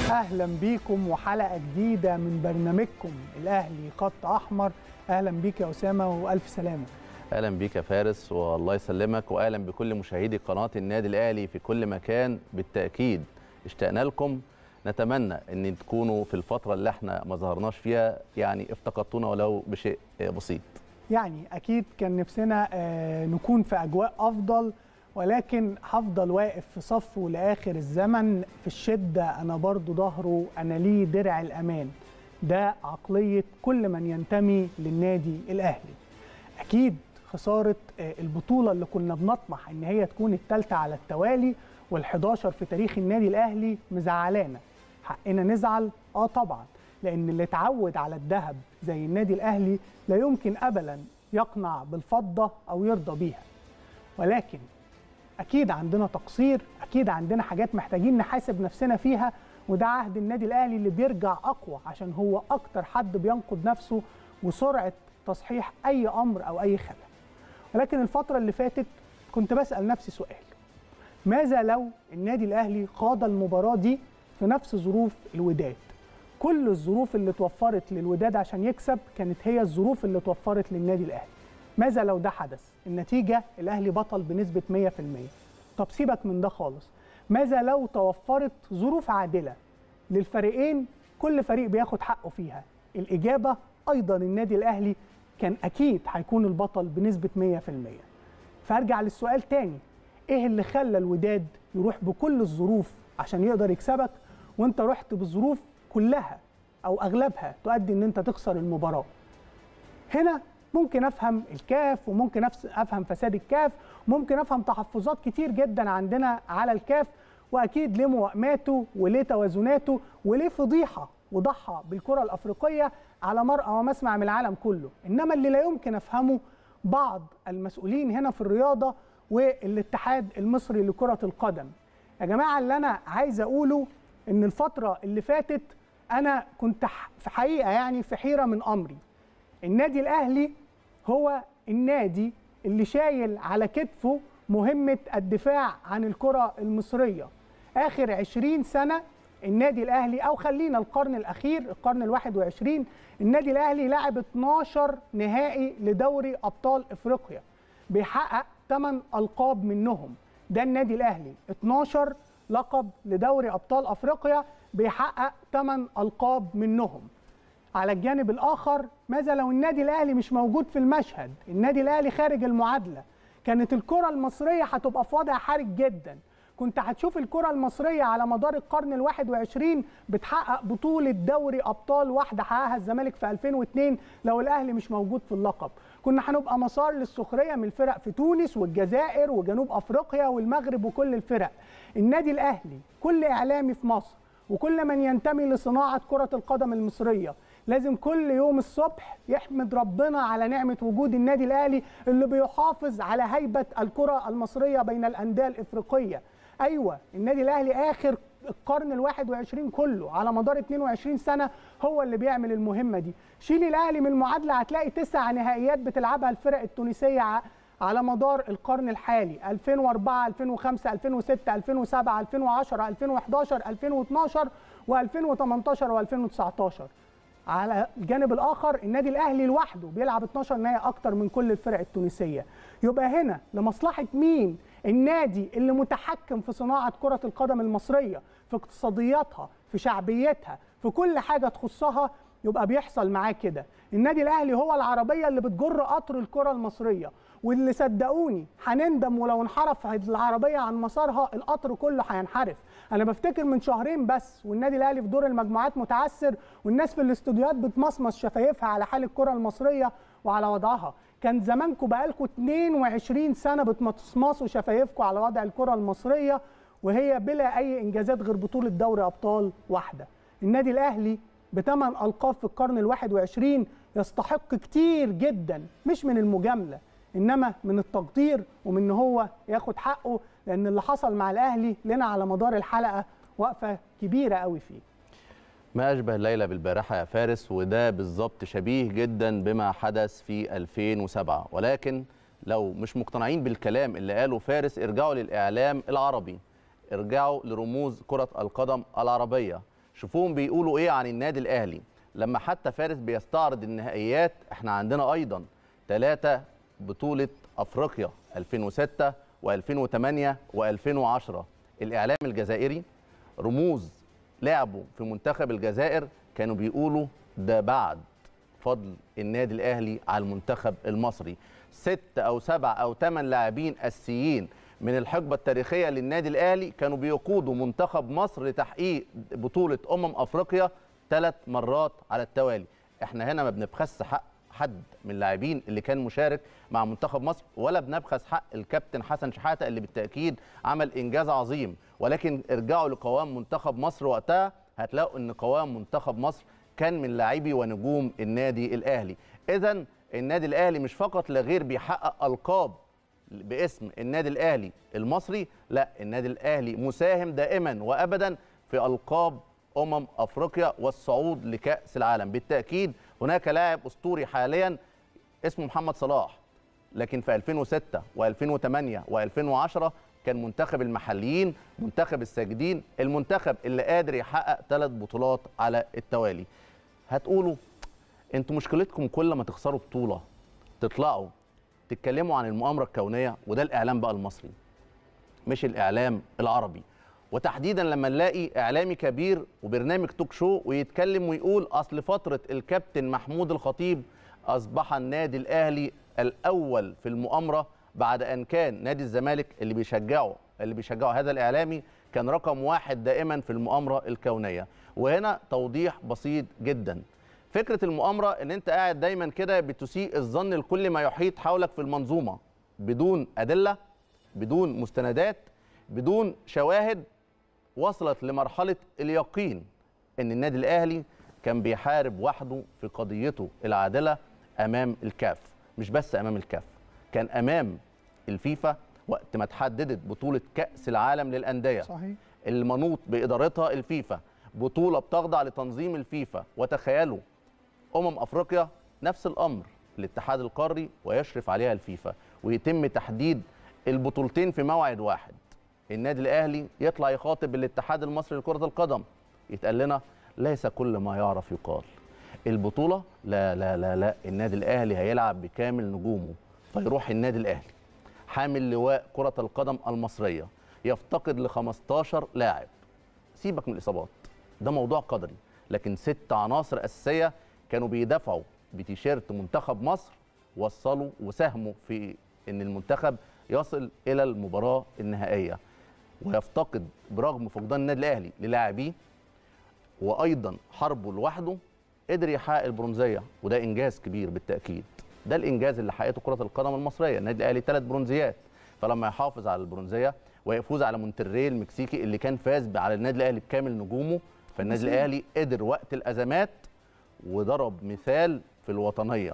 اهلا بيكم وحلقه جديده من برنامجكم الاهلي خط احمر اهلا بيك يا اسامه والف سلامه اهلا بيك يا فارس والله يسلمك واهلا بكل مشاهدي قناه النادي الاهلي في كل مكان بالتاكيد اشتقنا لكم نتمنى ان تكونوا في الفتره اللي احنا ما ظهرناش فيها يعني افتقدتونا ولو بشيء بسيط يعني اكيد كان نفسنا آه، نكون في اجواء افضل ولكن هفضل واقف في صفه لاخر الزمن في الشده انا برضو ظهره انا ليه درع الامان ده عقليه كل من ينتمي للنادي الاهلي اكيد خساره آه، البطوله اللي كنا بنطمح ان هي تكون الثالثه على التوالي وال11 في تاريخ النادي الاهلي مزعلانا حقنا نزعل اه طبعا لان اللي اتعود على الذهب زي النادي الاهلي لا يمكن ابدا يقنع بالفضه او يرضى بيها ولكن اكيد عندنا تقصير اكيد عندنا حاجات محتاجين نحاسب نفسنا فيها وده عهد النادي الاهلي اللي بيرجع اقوى عشان هو اكتر حد بينقد نفسه وسرعه تصحيح اي امر او اي خلل ولكن الفتره اللي فاتت كنت بسال نفسي سؤال ماذا لو النادي الاهلي خاض المباراه دي في نفس ظروف الوداد كل الظروف اللي توفرت للوداد عشان يكسب كانت هي الظروف اللي توفرت للنادي الاهلي ماذا لو ده حدث النتيجه الاهلي بطل بنسبه 100% طب سيبك من ده خالص ماذا لو توفرت ظروف عادله للفريقين كل فريق بياخد حقه فيها الاجابه ايضا النادي الاهلي كان اكيد هيكون البطل بنسبه 100% فارجع للسؤال تاني ايه اللي خلى الوداد يروح بكل الظروف عشان يقدر يكسبك وانت رحت بالظروف كلها او اغلبها تؤدي ان انت تخسر المباراه هنا ممكن افهم الكاف وممكن أفس- افهم فساد الكاف وممكن افهم تحفظات كتير جدا عندنا على الكاف واكيد ليه موائماته وليه توازناته وليه فضيحه وضحى بالكره الافريقيه على مرأى ومسمع من العالم كله انما اللي لا يمكن افهمه بعض المسؤولين هنا في الرياضه والاتحاد المصري لكره القدم يا جماعه اللي انا عايز اقوله ان الفتره اللي فاتت انا كنت ح- في حقيقه يعني في حيره من امري النادي الاهلي هو النادي اللي شايل على كتفه مهمه الدفاع عن الكره المصريه اخر 20 سنه النادي الاهلي او خلينا القرن الاخير القرن الواحد وعشرين النادي الاهلي لعب 12 نهائي لدوري ابطال افريقيا بيحقق 8 القاب منهم ده النادي الاهلي 12 لقب لدوري ابطال افريقيا بيحقق 8 القاب منهم على الجانب الاخر ماذا لو النادي الاهلي مش موجود في المشهد النادي الاهلي خارج المعادله كانت الكره المصريه هتبقى في وضع حرج جدا كنت هتشوف الكره المصريه على مدار القرن الواحد وعشرين بتحقق بطوله دوري ابطال واحده حققها الزمالك في 2002 لو الاهلي مش موجود في اللقب كنا هنبقى مسار للسخريه من الفرق في تونس والجزائر وجنوب افريقيا والمغرب وكل الفرق النادي الاهلي كل اعلامي في مصر وكل من ينتمي لصناعه كره القدم المصريه لازم كل يوم الصبح يحمد ربنا على نعمة وجود النادي الأهلي اللي بيحافظ على هيبة الكرة المصرية بين الأندية الإفريقية أيوة النادي الأهلي آخر القرن الواحد وعشرين كله على مدار 22 سنة هو اللي بيعمل المهمة دي شيل الأهلي من المعادلة هتلاقي تسع نهائيات بتلعبها الفرق التونسية ع- على مدار القرن الحالي 2004 2005 2006 2007 2010 2011 2012 و2018 و2019 على الجانب الاخر النادي الاهلي لوحده بيلعب 12 نهائي اكتر من كل الفرق التونسيه يبقى هنا لمصلحه مين النادي اللي متحكم في صناعه كره القدم المصريه في اقتصادياتها في شعبيتها في كل حاجه تخصها يبقى بيحصل معاه كده النادي الاهلي هو العربيه اللي بتجر قطر الكره المصريه واللي صدقوني هنندم ولو انحرف العربيه عن مسارها القطر كله هينحرف انا بفتكر من شهرين بس والنادي الاهلي في دور المجموعات متعثر والناس في الاستوديوهات بتمصمص شفايفها على حال الكره المصريه وعلى وضعها كان زمانكم بقالكم 22 سنه بتمصمصوا شفايفكم على وضع الكره المصريه وهي بلا اي انجازات غير بطوله دوري ابطال واحده النادي الاهلي بثمان القاب في القرن الواحد وعشرين يستحق كتير جدا مش من المجامله انما من التقدير ومن ان هو ياخد حقه لان اللي حصل مع الاهلي لنا على مدار الحلقه وقفه كبيره قوي فيه ما أشبه الليلة بالبارحة يا فارس وده بالظبط شبيه جدا بما حدث في 2007 ولكن لو مش مقتنعين بالكلام اللي قاله فارس ارجعوا للإعلام العربي ارجعوا لرموز كرة القدم العربية شوفوهم بيقولوا ايه عن النادي الاهلي لما حتى فارس بيستعرض النهائيات احنا عندنا ايضا ثلاثه بطوله افريقيا 2006 و2008 و2010 الاعلام الجزائري رموز لعبوا في منتخب الجزائر كانوا بيقولوا ده بعد فضل النادي الاهلي على المنتخب المصري ست او سبع او ثمان لاعبين اساسيين من الحقبه التاريخيه للنادي الاهلي كانوا بيقودوا منتخب مصر لتحقيق بطوله امم افريقيا ثلاث مرات على التوالي احنا هنا ما بنبخس حق حد من اللاعبين اللي كان مشارك مع منتخب مصر ولا بنبخس حق الكابتن حسن شحاته اللي بالتاكيد عمل انجاز عظيم ولكن ارجعوا لقوام منتخب مصر وقتها هتلاقوا ان قوام منتخب مصر كان من لاعبي ونجوم النادي الاهلي اذا النادي الاهلي مش فقط لا غير بيحقق القاب باسم النادي الاهلي المصري لا النادي الاهلي مساهم دائما وابدا في القاب امم افريقيا والصعود لكاس العالم بالتاكيد هناك لاعب اسطوري حاليا اسمه محمد صلاح لكن في 2006 و2008 و2010 كان منتخب المحليين منتخب الساجدين المنتخب اللي قادر يحقق ثلاث بطولات على التوالي هتقولوا انتوا مشكلتكم كل ما تخسروا بطوله تطلعوا تتكلموا عن المؤامره الكونيه وده الاعلام بقى المصري مش الاعلام العربي وتحديدا لما نلاقي اعلامي كبير وبرنامج توك شو ويتكلم ويقول اصل فتره الكابتن محمود الخطيب اصبح النادي الاهلي الاول في المؤامره بعد ان كان نادي الزمالك اللي بيشجعه اللي بيشجعه هذا الاعلامي كان رقم واحد دائما في المؤامره الكونيه وهنا توضيح بسيط جدا فكره المؤامره ان انت قاعد دايما كده بتسيء الظن لكل ما يحيط حولك في المنظومه بدون ادله بدون مستندات بدون شواهد وصلت لمرحله اليقين ان النادي الاهلي كان بيحارب وحده في قضيته العادله امام الكاف مش بس امام الكاف كان امام الفيفا وقت ما تحددت بطوله كاس العالم للانديه صحيح المنوط بادارتها الفيفا بطوله بتخضع لتنظيم الفيفا وتخيلوا امم افريقيا نفس الامر الاتحاد القاري ويشرف عليها الفيفا ويتم تحديد البطولتين في موعد واحد النادي الاهلي يطلع يخاطب الاتحاد المصري لكره القدم يتقال لنا ليس كل ما يعرف يقال البطوله لا لا لا لا النادي الاهلي هيلعب بكامل نجومه فيروح النادي الاهلي حامل لواء كره القدم المصريه يفتقد ل 15 لاعب سيبك من الاصابات ده موضوع قدري لكن ست عناصر اساسيه كانوا بيدافعوا بتيشيرت منتخب مصر وصلوا وساهموا في ان المنتخب يصل الى المباراه النهائيه ويفتقد برغم فقدان النادي الاهلي للاعبيه وايضا حربه لوحده قدر يحقق البرونزيه وده انجاز كبير بالتاكيد ده الانجاز اللي حققته كره القدم المصريه النادي الاهلي ثلاث برونزيات فلما يحافظ على البرونزيه ويفوز على مونتري المكسيكي اللي كان فاز على النادي الاهلي بكامل نجومه فالنادي الاهلي قدر وقت الازمات وضرب مثال في الوطنيه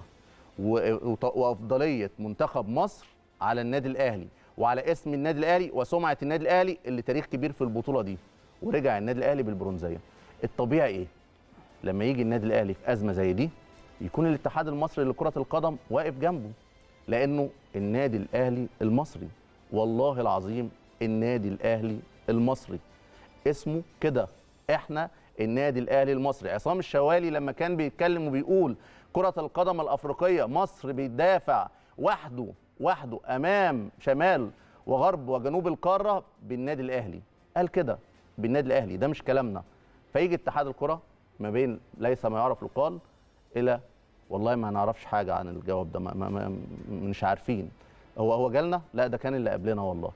وافضليه منتخب مصر على النادي الاهلي وعلى اسم النادي الاهلي وسمعه النادي الاهلي اللي تاريخ كبير في البطوله دي ورجع النادي الاهلي بالبرونزيه الطبيعي ايه لما يجي النادي الاهلي في ازمه زي دي يكون الاتحاد المصري لكره القدم واقف جنبه لانه النادي الاهلي المصري والله العظيم النادي الاهلي المصري اسمه كده احنا النادي الاهلي المصري عصام الشوالي لما كان بيتكلم وبيقول كره القدم الافريقيه مصر بيدافع وحده وحده امام شمال وغرب وجنوب القاره بالنادي الاهلي قال كده بالنادي الاهلي ده مش كلامنا فيجي اتحاد الكره ما بين ليس ما يعرف يقال الى والله ما نعرفش حاجه عن الجواب ده ما ما ما مش عارفين هو هو جالنا لا ده كان اللي قبلنا والله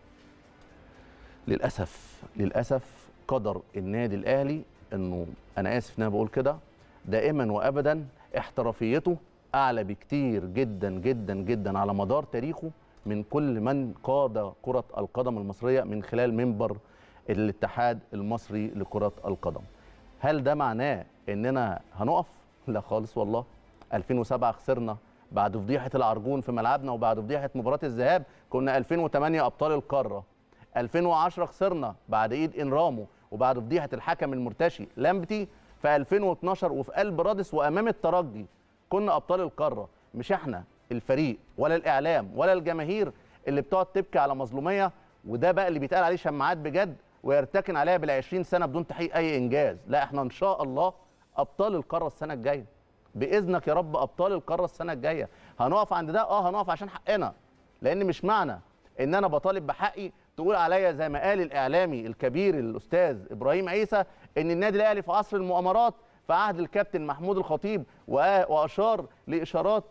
للاسف للاسف قدر النادي الاهلي انه انا اسف ان انا بقول كده دائما وابدا احترافيته اعلى بكتير جدا جدا جدا على مدار تاريخه من كل من قاد كره القدم المصريه من خلال منبر الاتحاد المصري لكره القدم هل ده معناه اننا هنقف لا خالص والله 2007 خسرنا بعد فضيحه العرجون في ملعبنا وبعد فضيحه مباراه الذهاب كنا 2008 ابطال القاره 2010 خسرنا بعد ايد انرامو وبعد فضيحه الحكم المرتشي لامبتي في 2012 وفي قلب رادس وامام الترجي كنا ابطال القاره مش احنا الفريق ولا الاعلام ولا الجماهير اللي بتقعد تبكي على مظلوميه وده بقى اللي بيتقال عليه شماعات بجد ويرتكن عليها بال20 سنه بدون تحقيق اي انجاز لا احنا ان شاء الله ابطال القاره السنه الجايه باذنك يا رب ابطال القاره السنه الجايه هنقف عند ده اه هنقف عشان حقنا لان مش معنى ان انا بطالب بحقي تقول عليا زي ما قال الاعلامي الكبير الاستاذ ابراهيم عيسى ان النادي الاهلي في عصر المؤامرات في عهد الكابتن محمود الخطيب واشار لاشارات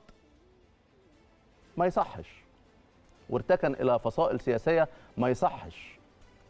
ما يصحش وارتكن الى فصائل سياسيه ما يصحش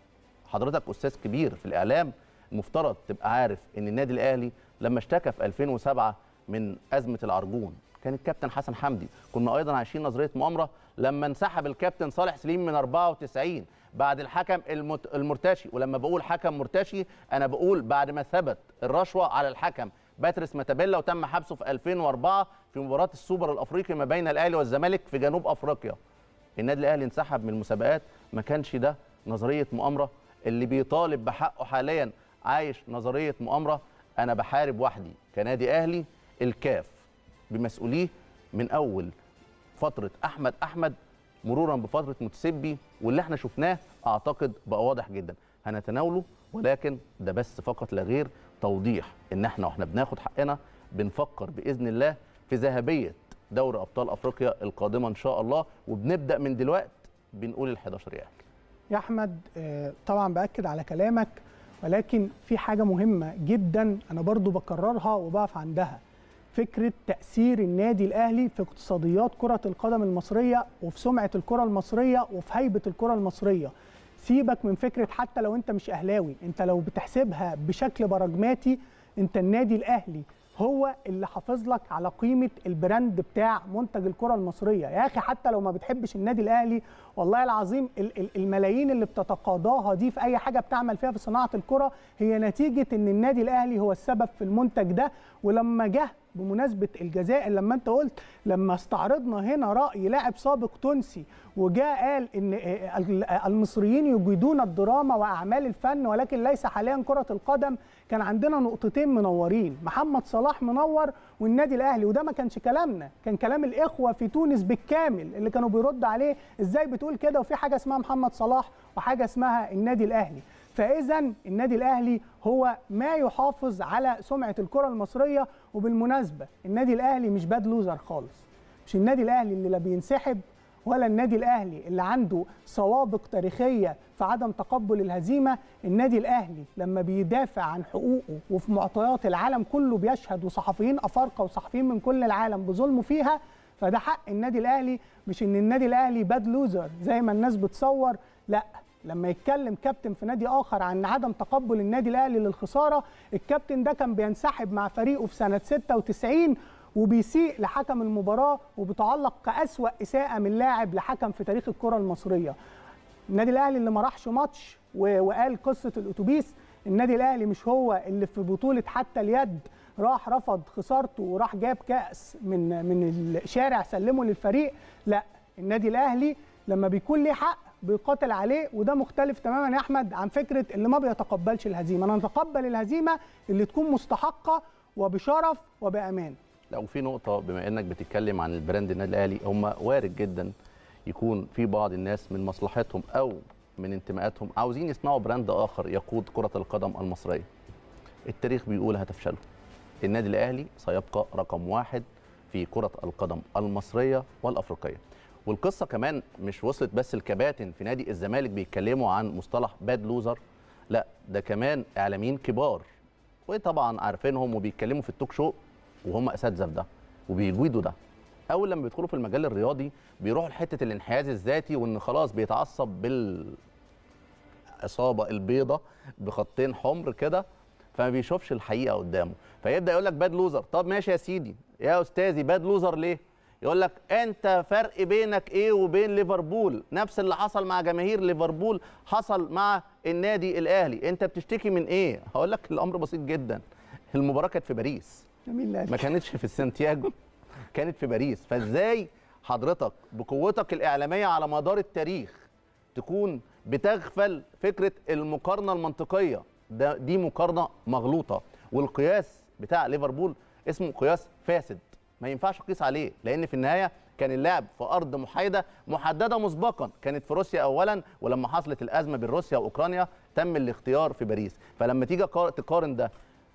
حضرتك استاذ كبير في الاعلام المفترض تبقى عارف ان النادي الاهلي لما اشتكى في 2007 من ازمه العرجون كان الكابتن حسن حمدي كنا ايضا عايشين نظريه مؤامره لما انسحب الكابتن صالح سليم من 94 بعد الحكم المرتشي ولما بقول حكم مرتشي انا بقول بعد ما ثبت الرشوه على الحكم باتريس ماتابيلا وتم حبسه في 2004 في مباراه السوبر الافريقي ما بين الاهلي والزمالك في جنوب افريقيا النادي الاهلي انسحب من المسابقات ما كانش ده نظريه مؤامره اللي بيطالب بحقه حاليا عايش نظريه مؤامره انا بحارب وحدي كنادي اهلي الكاف بمسؤوليه من اول فتره احمد احمد مرورا بفتره متسبي واللي احنا شفناه اعتقد بقى واضح جدا هنتناوله ولكن ده بس فقط لا غير توضيح ان احنا واحنا بناخد حقنا بنفكر باذن الله في ذهبيه دوري ابطال افريقيا القادمه ان شاء الله وبنبدا من دلوقتي بنقول ال11 ريال يا احمد طبعا باكد على كلامك ولكن في حاجه مهمه جدا انا برضو بكررها وبقف عندها فكره تاثير النادي الاهلي في اقتصاديات كره القدم المصريه وفي سمعه الكره المصريه وفي هيبه الكره المصريه سيبك من فكره حتى لو انت مش اهلاوي انت لو بتحسبها بشكل براجماتي انت النادي الاهلي هو اللي حافظ لك على قيمه البراند بتاع منتج الكره المصريه يا اخي حتى لو ما بتحبش النادي الاهلي والله العظيم الملايين اللي بتتقاضاها دي في اي حاجه بتعمل فيها في صناعه الكره هي نتيجه ان النادي الاهلي هو السبب في المنتج ده ولما جه بمناسبه الجزائر لما انت قلت لما استعرضنا هنا راي لاعب سابق تونسي وجاء قال ان المصريين يجيدون الدراما واعمال الفن ولكن ليس حاليا كره القدم كان عندنا نقطتين منورين محمد صلاح منور والنادي الاهلي وده ما كانش كلامنا كان كلام الاخوه في تونس بالكامل اللي كانوا بيرد عليه ازاي بتقول كده وفي حاجه اسمها محمد صلاح وحاجه اسمها النادي الاهلي فاذا النادي الاهلي هو ما يحافظ على سمعه الكره المصريه وبالمناسبه النادي الاهلي مش باد لوزر خالص مش النادي الاهلي اللي لا بينسحب ولا النادي الاهلي اللي عنده سوابق تاريخيه في عدم تقبل الهزيمه النادي الاهلي لما بيدافع عن حقوقه وفي معطيات العالم كله بيشهد وصحفيين افارقه وصحفيين من كل العالم بظلمه فيها فده حق النادي الاهلي مش ان النادي الاهلي باد لوزر زي ما الناس بتصور لا لما يتكلم كابتن في نادي اخر عن عدم تقبل النادي الاهلي للخساره الكابتن ده كان بينسحب مع فريقه في سنه 96 وبيسيء لحكم المباراه وبتعلق كاسوا اساءه من لاعب لحكم في تاريخ الكره المصريه النادي الاهلي اللي ما راحش ماتش وقال قصه الاتوبيس النادي الاهلي مش هو اللي في بطوله حتى اليد راح رفض خسارته وراح جاب كاس من من الشارع سلمه للفريق لا النادي الاهلي لما بيكون ليه حق بيقاتل عليه وده مختلف تماما يا احمد عن فكره اللي ما بيتقبلش الهزيمه انا نتقبل الهزيمه اللي تكون مستحقه وبشرف وبامان لو في نقطه بما انك بتتكلم عن البراند النادي الاهلي هم وارد جدا يكون في بعض الناس من مصلحتهم او من انتماءاتهم عاوزين يصنعوا براند اخر يقود كره القدم المصريه التاريخ بيقول هتفشلوا النادي الاهلي سيبقى رقم واحد في كره القدم المصريه والافريقيه والقصه كمان مش وصلت بس الكباتن في نادي الزمالك بيتكلموا عن مصطلح باد لوزر لا ده كمان اعلاميين كبار وطبعا عارفينهم وبيتكلموا في التوك شو وهم اساتذه في ده وبيجيدوا ده اول لما بيدخلوا في المجال الرياضي بيروحوا لحته الانحياز الذاتي وان خلاص بيتعصب بالاصابه البيضه بخطين حمر كده فما بيشوفش الحقيقه قدامه فيبدا يقول لك باد لوزر طب ماشي يا سيدي يا استاذي باد لوزر ليه يقول لك انت فرق بينك ايه وبين ليفربول نفس اللي حصل مع جماهير ليفربول حصل مع النادي الاهلي انت بتشتكي من ايه هقول لك الامر بسيط جدا المباراه كانت في باريس ما كانتش في سانتياغو كانت في باريس فازاي حضرتك بقوتك الاعلاميه على مدار التاريخ تكون بتغفل فكره المقارنه المنطقيه ده دي مقارنه مغلوطه والقياس بتاع ليفربول اسمه قياس فاسد ما ينفعش اقيس عليه لان في النهايه كان اللعب في ارض محايده محدده مسبقا كانت في روسيا اولا ولما حصلت الازمه بين روسيا واوكرانيا تم الاختيار في باريس فلما تيجي قا- تقارن ده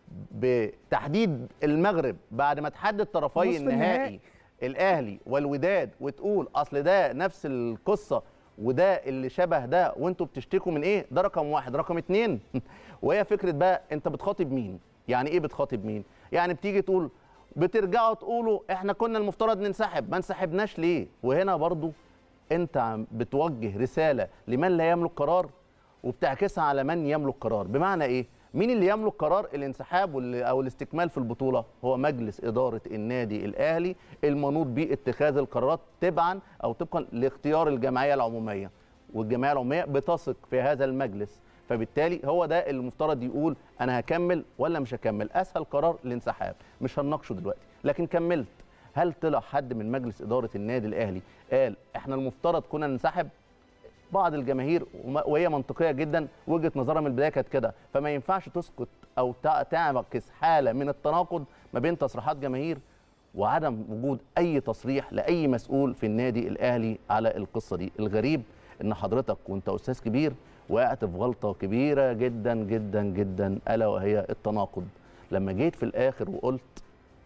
بتحديد المغرب بعد ما تحدد طرفي نصف النهائي النهائي. الاهلي والوداد وتقول اصل ده نفس القصه وده اللي شبه ده وانتوا بتشتكوا من ايه ده رقم واحد رقم اتنين وهي فكره بقى انت بتخاطب مين يعني ايه بتخاطب مين يعني بتيجي تقول بترجعوا تقولوا احنا كنا المفترض ننسحب ما انسحبناش ليه وهنا برضو انت عم بتوجه رساله لمن لا يملك قرار وبتعكسها على من يملك قرار بمعنى ايه مين اللي يملك قرار الانسحاب وال- او الاستكمال في البطوله هو مجلس اداره النادي الاهلي المنوط باتخاذ القرارات تبعا او طبقا لاختيار الجمعيه العموميه والجمعيه العموميه بتثق في هذا المجلس فبالتالي هو ده اللي المفترض يقول انا هكمل ولا مش هكمل اسهل قرار الانسحاب مش هنناقشه دلوقتي لكن كملت هل طلع حد من مجلس اداره النادي الاهلي قال احنا المفترض كنا ننسحب بعض الجماهير وما- وهي منطقيه جدا وجهه نظرها من البدايه كانت كده فما ينفعش تسقط او تع- تعكس حاله من التناقض ما بين تصريحات جماهير وعدم وجود اي تصريح لاي مسؤول في النادي الاهلي على القصه دي الغريب ان حضرتك وانت استاذ كبير وقعت في غلطه كبيره جدا جدا جدا الا وهي التناقض لما جيت في الاخر وقلت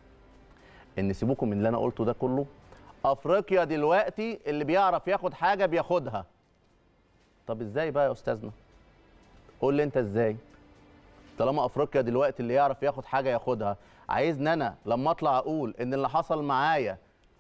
ان سيبوكم من اللي انا قلته ده كله افريقيا دلوقتي اللي بيعرف ياخد حاجه بياخدها طب ازاي بقى يا استاذنا قول لي انت ازاي طالما افريقيا دلوقتي اللي يعرف ياخد حاجه ياخدها عايزني انا لما اطلع اقول ان اللي حصل معايا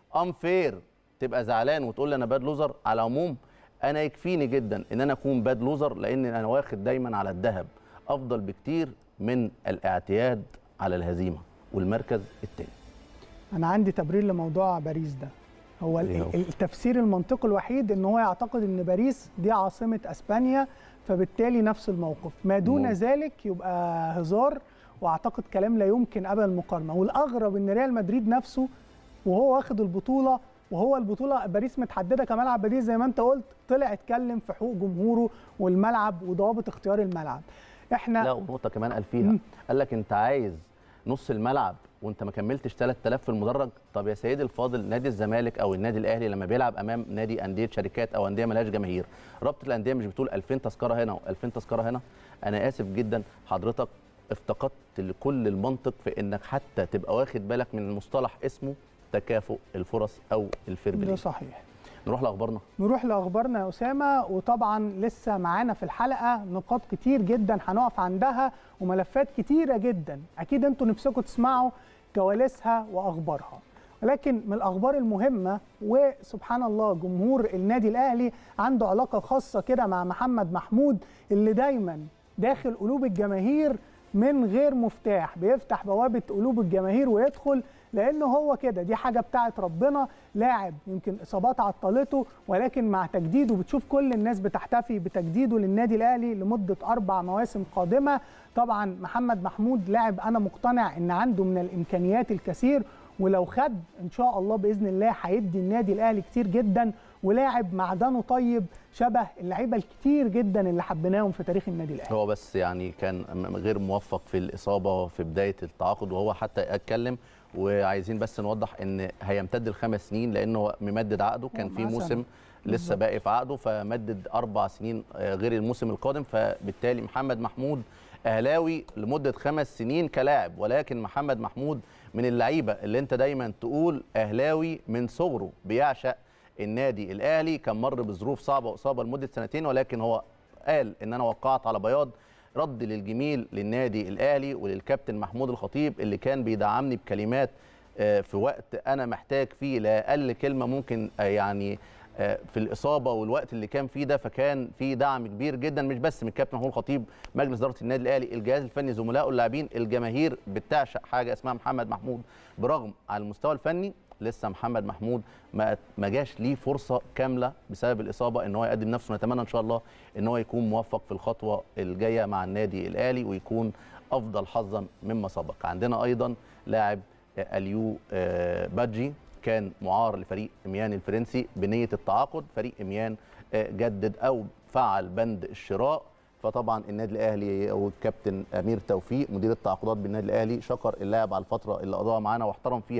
انفير تبقى زعلان وتقول لي انا باد لوزر على العموم انا يكفيني جدا ان انا اكون باد لوزر لان انا واخد دايما على الذهب افضل بكتير من الاعتياد على الهزيمه والمركز الثاني انا عندي تبرير لموضوع باريس ده هو ال- إيه هو؟ التفسير المنطقي الوحيد ان هو يعتقد ان باريس دي عاصمه اسبانيا فبالتالي نفس الموقف ما دون مم. ذلك يبقى هزار واعتقد كلام لا يمكن ابدا المقارنه والاغرب ان ريال مدريد نفسه وهو واخد البطوله وهو البطوله باريس متحدده كملعب باريس زي ما انت قلت طلع اتكلم في حقوق جمهوره والملعب وضوابط اختيار الملعب احنا لا ونقطه كمان قال فيها مم. قال لك انت عايز نص الملعب وانت ما كملتش 3000 في المدرج طب يا سيدي الفاضل نادي الزمالك او النادي الاهلي لما بيلعب امام نادي انديه شركات او انديه ملهاش جماهير رابطه الانديه مش بتقول 2000 تذكره هنا و2000 تذكره هنا انا اسف جدا حضرتك افتقدت لكل المنطق في انك حتى تبقى واخد بالك من المصطلح اسمه تكافؤ الفرص او الفير ده بلاي صحيح نروح لاخبارنا نروح لاخبارنا يا اسامه وطبعا لسه معانا في الحلقه نقاط كتير جدا هنقف عندها وملفات كتيره جدا اكيد انتوا نفسكم تسمعوا كواليسها واخبارها ولكن من الاخبار المهمه وسبحان الله جمهور النادي الاهلي عنده علاقه خاصه كده مع محمد محمود اللي دايما داخل قلوب الجماهير من غير مفتاح بيفتح بوابه قلوب الجماهير ويدخل لانه هو كده دي حاجه بتاعت ربنا لاعب يمكن اصابات عطلته ولكن مع تجديده بتشوف كل الناس بتحتفي بتجديده للنادي الاهلي لمده اربع مواسم قادمه طبعا محمد محمود لاعب انا مقتنع ان عنده من الامكانيات الكثير ولو خد ان شاء الله باذن الله هيدي النادي الاهلي كتير جدا ولاعب معدنه طيب شبه اللعيبه الكتير جدا اللي حبيناهم في تاريخ النادي الاهلي هو بس يعني كان م- غير موفق في الاصابه في بدايه التعاقد وهو حتى اتكلم وعايزين بس نوضح ان هيمتد الخمس سنين لانه ممدد عقده كان هو في معاه موسم سنة. لسه بالظبط. باقي في عقده فمدد اربع سنين آه، غير الموسم القادم فبالتالي محمد محمود اهلاوي لمده خمس سنين كلاعب ولكن محمد محمود من اللعيبه اللي انت دايما تقول اهلاوي من صغره بيعشق النادي الاهلي كان مر بظروف صعبه واصابه لمده سنتين ولكن هو قال ان انا وقعت على بياض رد للجميل للنادي الاهلي وللكابتن محمود الخطيب اللي كان بيدعمني بكلمات آه، في وقت انا محتاج فيه لا اقل كلمه ممكن آه، يعني آه، في الاصابه والوقت اللي كان فيه ده فكان في دعم كبير جدا مش بس من الكابتن محمود الخطيب مجلس اداره النادي الاهلي الجهاز الفني زملائه اللاعبين الجماهير بتعشق حاجه اسمها محمد محمود برغم على المستوى الفني لسه محمد محمود ما ما جاش ليه فرصه كامله بسبب الاصابه ان هو يقدم نفسه نتمنى ان شاء الله ان هو يكون موفق في الخطوه الجايه مع النادي الاهلي ويكون افضل حظا مما سبق عندنا ايضا لاعب آه، اليو آه، بادجي كان معار لفريق اميان الفرنسي بنيه التعاقد فريق اميان آه، جدد او فعل بند الشراء فطبعا النادي الاهلي والكابتن امير توفيق مدير التعاقدات بالنادي الاهلي شكر اللاعب على الفتره اللي قضاها معانا واحترم فيها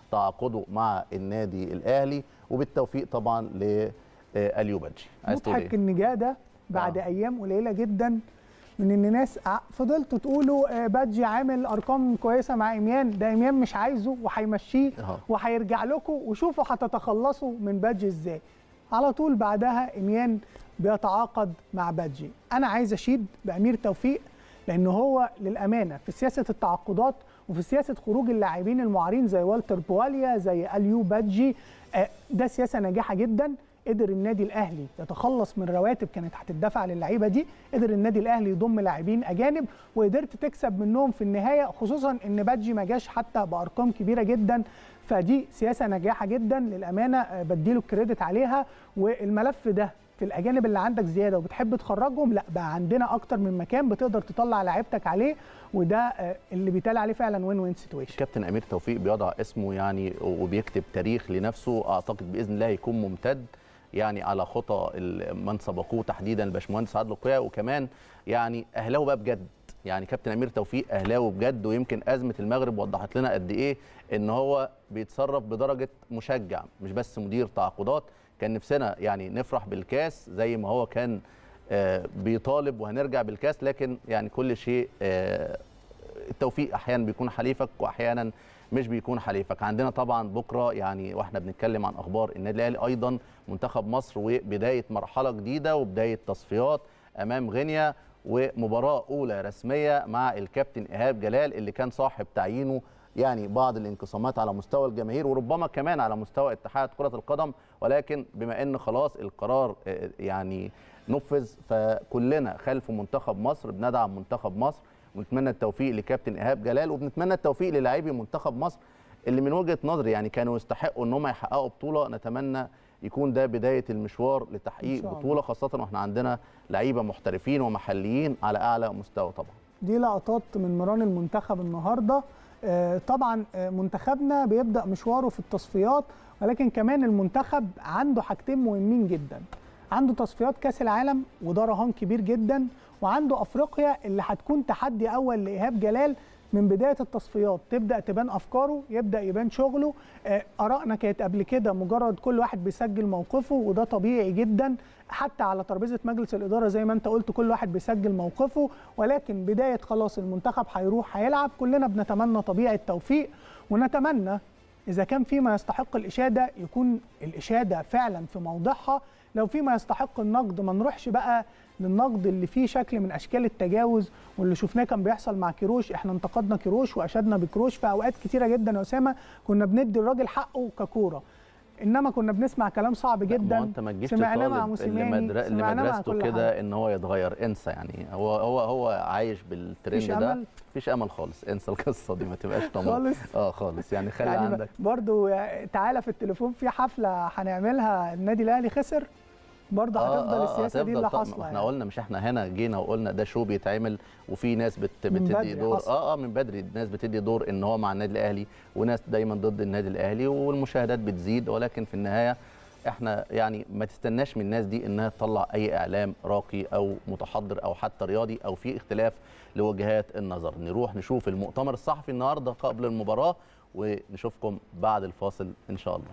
تعاقده مع النادي الاهلي وبالتوفيق طبعا لاليوبادجي عايز تقول مضحك ايه ان جه ده بعد آه. ايام قليله جدا من ان ناس ع- فضلتوا تقولوا آه، بادجي عامل ارقام كويسه مع ايميان ده ايميان مش عايزه وهيمشيه أهو. وهيرجع لكم وشوفوا هتتخلصوا من بادجي ازاي على طول بعدها ايميان بيتعاقد مع بادجي انا عايز اشيد بامير توفيق لان هو للامانه في سياسه التعاقدات وفي سياسه خروج اللاعبين المعارين زي والتر بواليا زي اليو بادجي آه، ده سياسه ناجحه جدا قدر النادي الاهلي يتخلص من رواتب كانت هتدفع للعيبه دي قدر النادي الاهلي يضم لاعبين اجانب وقدرت تكسب منهم في النهايه خصوصا ان بادجي ما جاش حتى بارقام كبيره جدا فدي سياسه ناجحه جدا للامانه آه، بديله الكريدت عليها والملف ده في الاجانب اللي عندك زياده وبتحب تخرجهم لا بقى عندنا اكتر من مكان بتقدر تطلع لعيبتك عليه وده آه، اللي بيتقال عليه فعلا وين وين سيتويشن كابتن امير توفيق بيضع اسمه يعني وبيكتب تاريخ لنفسه اعتقد باذن الله يكون ممتد يعني على خطى ال- من سبقوه تحديدا الباشمهندس عادل القيا وكمان يعني اهلاوي بقى بجد يعني كابتن امير توفيق اهلاوي بجد ويمكن ازمه المغرب وضحت لنا قد ايه ان هو بيتصرف بدرجه مشجع مش بس مدير تعاقدات كان نفسنا يعني نفرح بالكاس زي ما هو كان آه، بيطالب وهنرجع بالكاس لكن يعني كل شيء آه، التوفيق احيانا بيكون حليفك واحيانا مش بيكون حليفك عندنا طبعا بكره يعني واحنا بنتكلم عن اخبار النادي الاهلي ايضا منتخب مصر وبدايه مرحله جديده وبدايه تصفيات امام غينيا ومباراه اولى رسميه مع الكابتن ايهاب جلال اللي كان صاحب تعيينه يعني بعض الانقسامات على مستوى الجماهير وربما كمان على مستوى اتحاد كره القدم ولكن بما ان خلاص القرار آه، يعني نفذ فكلنا خلف منتخب مصر بندعم منتخب مصر ونتمنى التوفيق لكابتن ايهاب جلال وبنتمنى التوفيق للاعبي منتخب مصر اللي من وجهه نظري يعني كانوا يستحقوا ان هم يحققوا بطوله نتمنى يكون ده بدايه المشوار إن لتحقيق شاء الله. بطوله خاصه واحنا عندنا لعيبه محترفين ومحليين على اعلى مستوى طبعا دي لقطات من مران المنتخب النهارده آه، طبعا آه، منتخبنا بيبدا مشواره في التصفيات ولكن كمان المنتخب عنده حاجتين مهمين جدا عنده تصفيات كاس العالم وده رهان كبير جدا وعنده افريقيا اللي هتكون تحدي اول لايهاب جلال من بدايه التصفيات تبدا تبان افكاره يبدا يبان شغله آه، ارائنا كانت قبل كده مجرد كل واحد بيسجل موقفه وده طبيعي جدا حتى على ترابيزه مجلس الاداره زي ما انت قلت كل واحد بيسجل موقفه ولكن بدايه خلاص المنتخب هيروح هيلعب كلنا بنتمنى طبيعي التوفيق ونتمنى اذا كان في ما يستحق الاشاده يكون الاشاده فعلا في موضعها لو في ما يستحق النقد ما نروحش بقى للنقد اللي فيه شكل من اشكال التجاوز واللي شفناه كان بيحصل مع كيروش احنا انتقدنا كيروش واشدنا بكيروش في اوقات كتيره جدا يا اسامه كنا بندي الراجل حقه ككوره انما كنا بنسمع كلام صعب لا، ما جدا هو انت ما تجيش سمعناه مع تطالب اللي, موسيماني مدر... اللي سمعناه مع مدرسته كل كده حاجة. ان هو يتغير انسى يعني هو هو هو عايش بالترند مفيش ده أمل؟ مفيش امل خالص انسى القصه دي ما تبقاش طماع خالص؟ اه خالص يعني خلي يعني عندك برضو تعالى في التليفون في حفله هنعملها النادي الاهلي خسر برضه هتفضل السياسه دي هتفضل اللي طبعاً. حاصله احنا يعني. قلنا مش احنا هنا جينا وقلنا ده شو بيتعمل وفي ناس بت من بتدي بدري دور حصل. اه اه من بدري ناس بتدي دور ان هو مع النادي الاهلي وناس دايما ضد النادي الاهلي والمشاهدات بتزيد ولكن في النهايه احنا يعني ما تستناش من الناس دي انها تطلع اي اعلام راقي او متحضر او حتى رياضي او في اختلاف لوجهات النظر نروح نشوف المؤتمر الصحفي النهارده قبل المباراه ونشوفكم بعد الفاصل ان شاء الله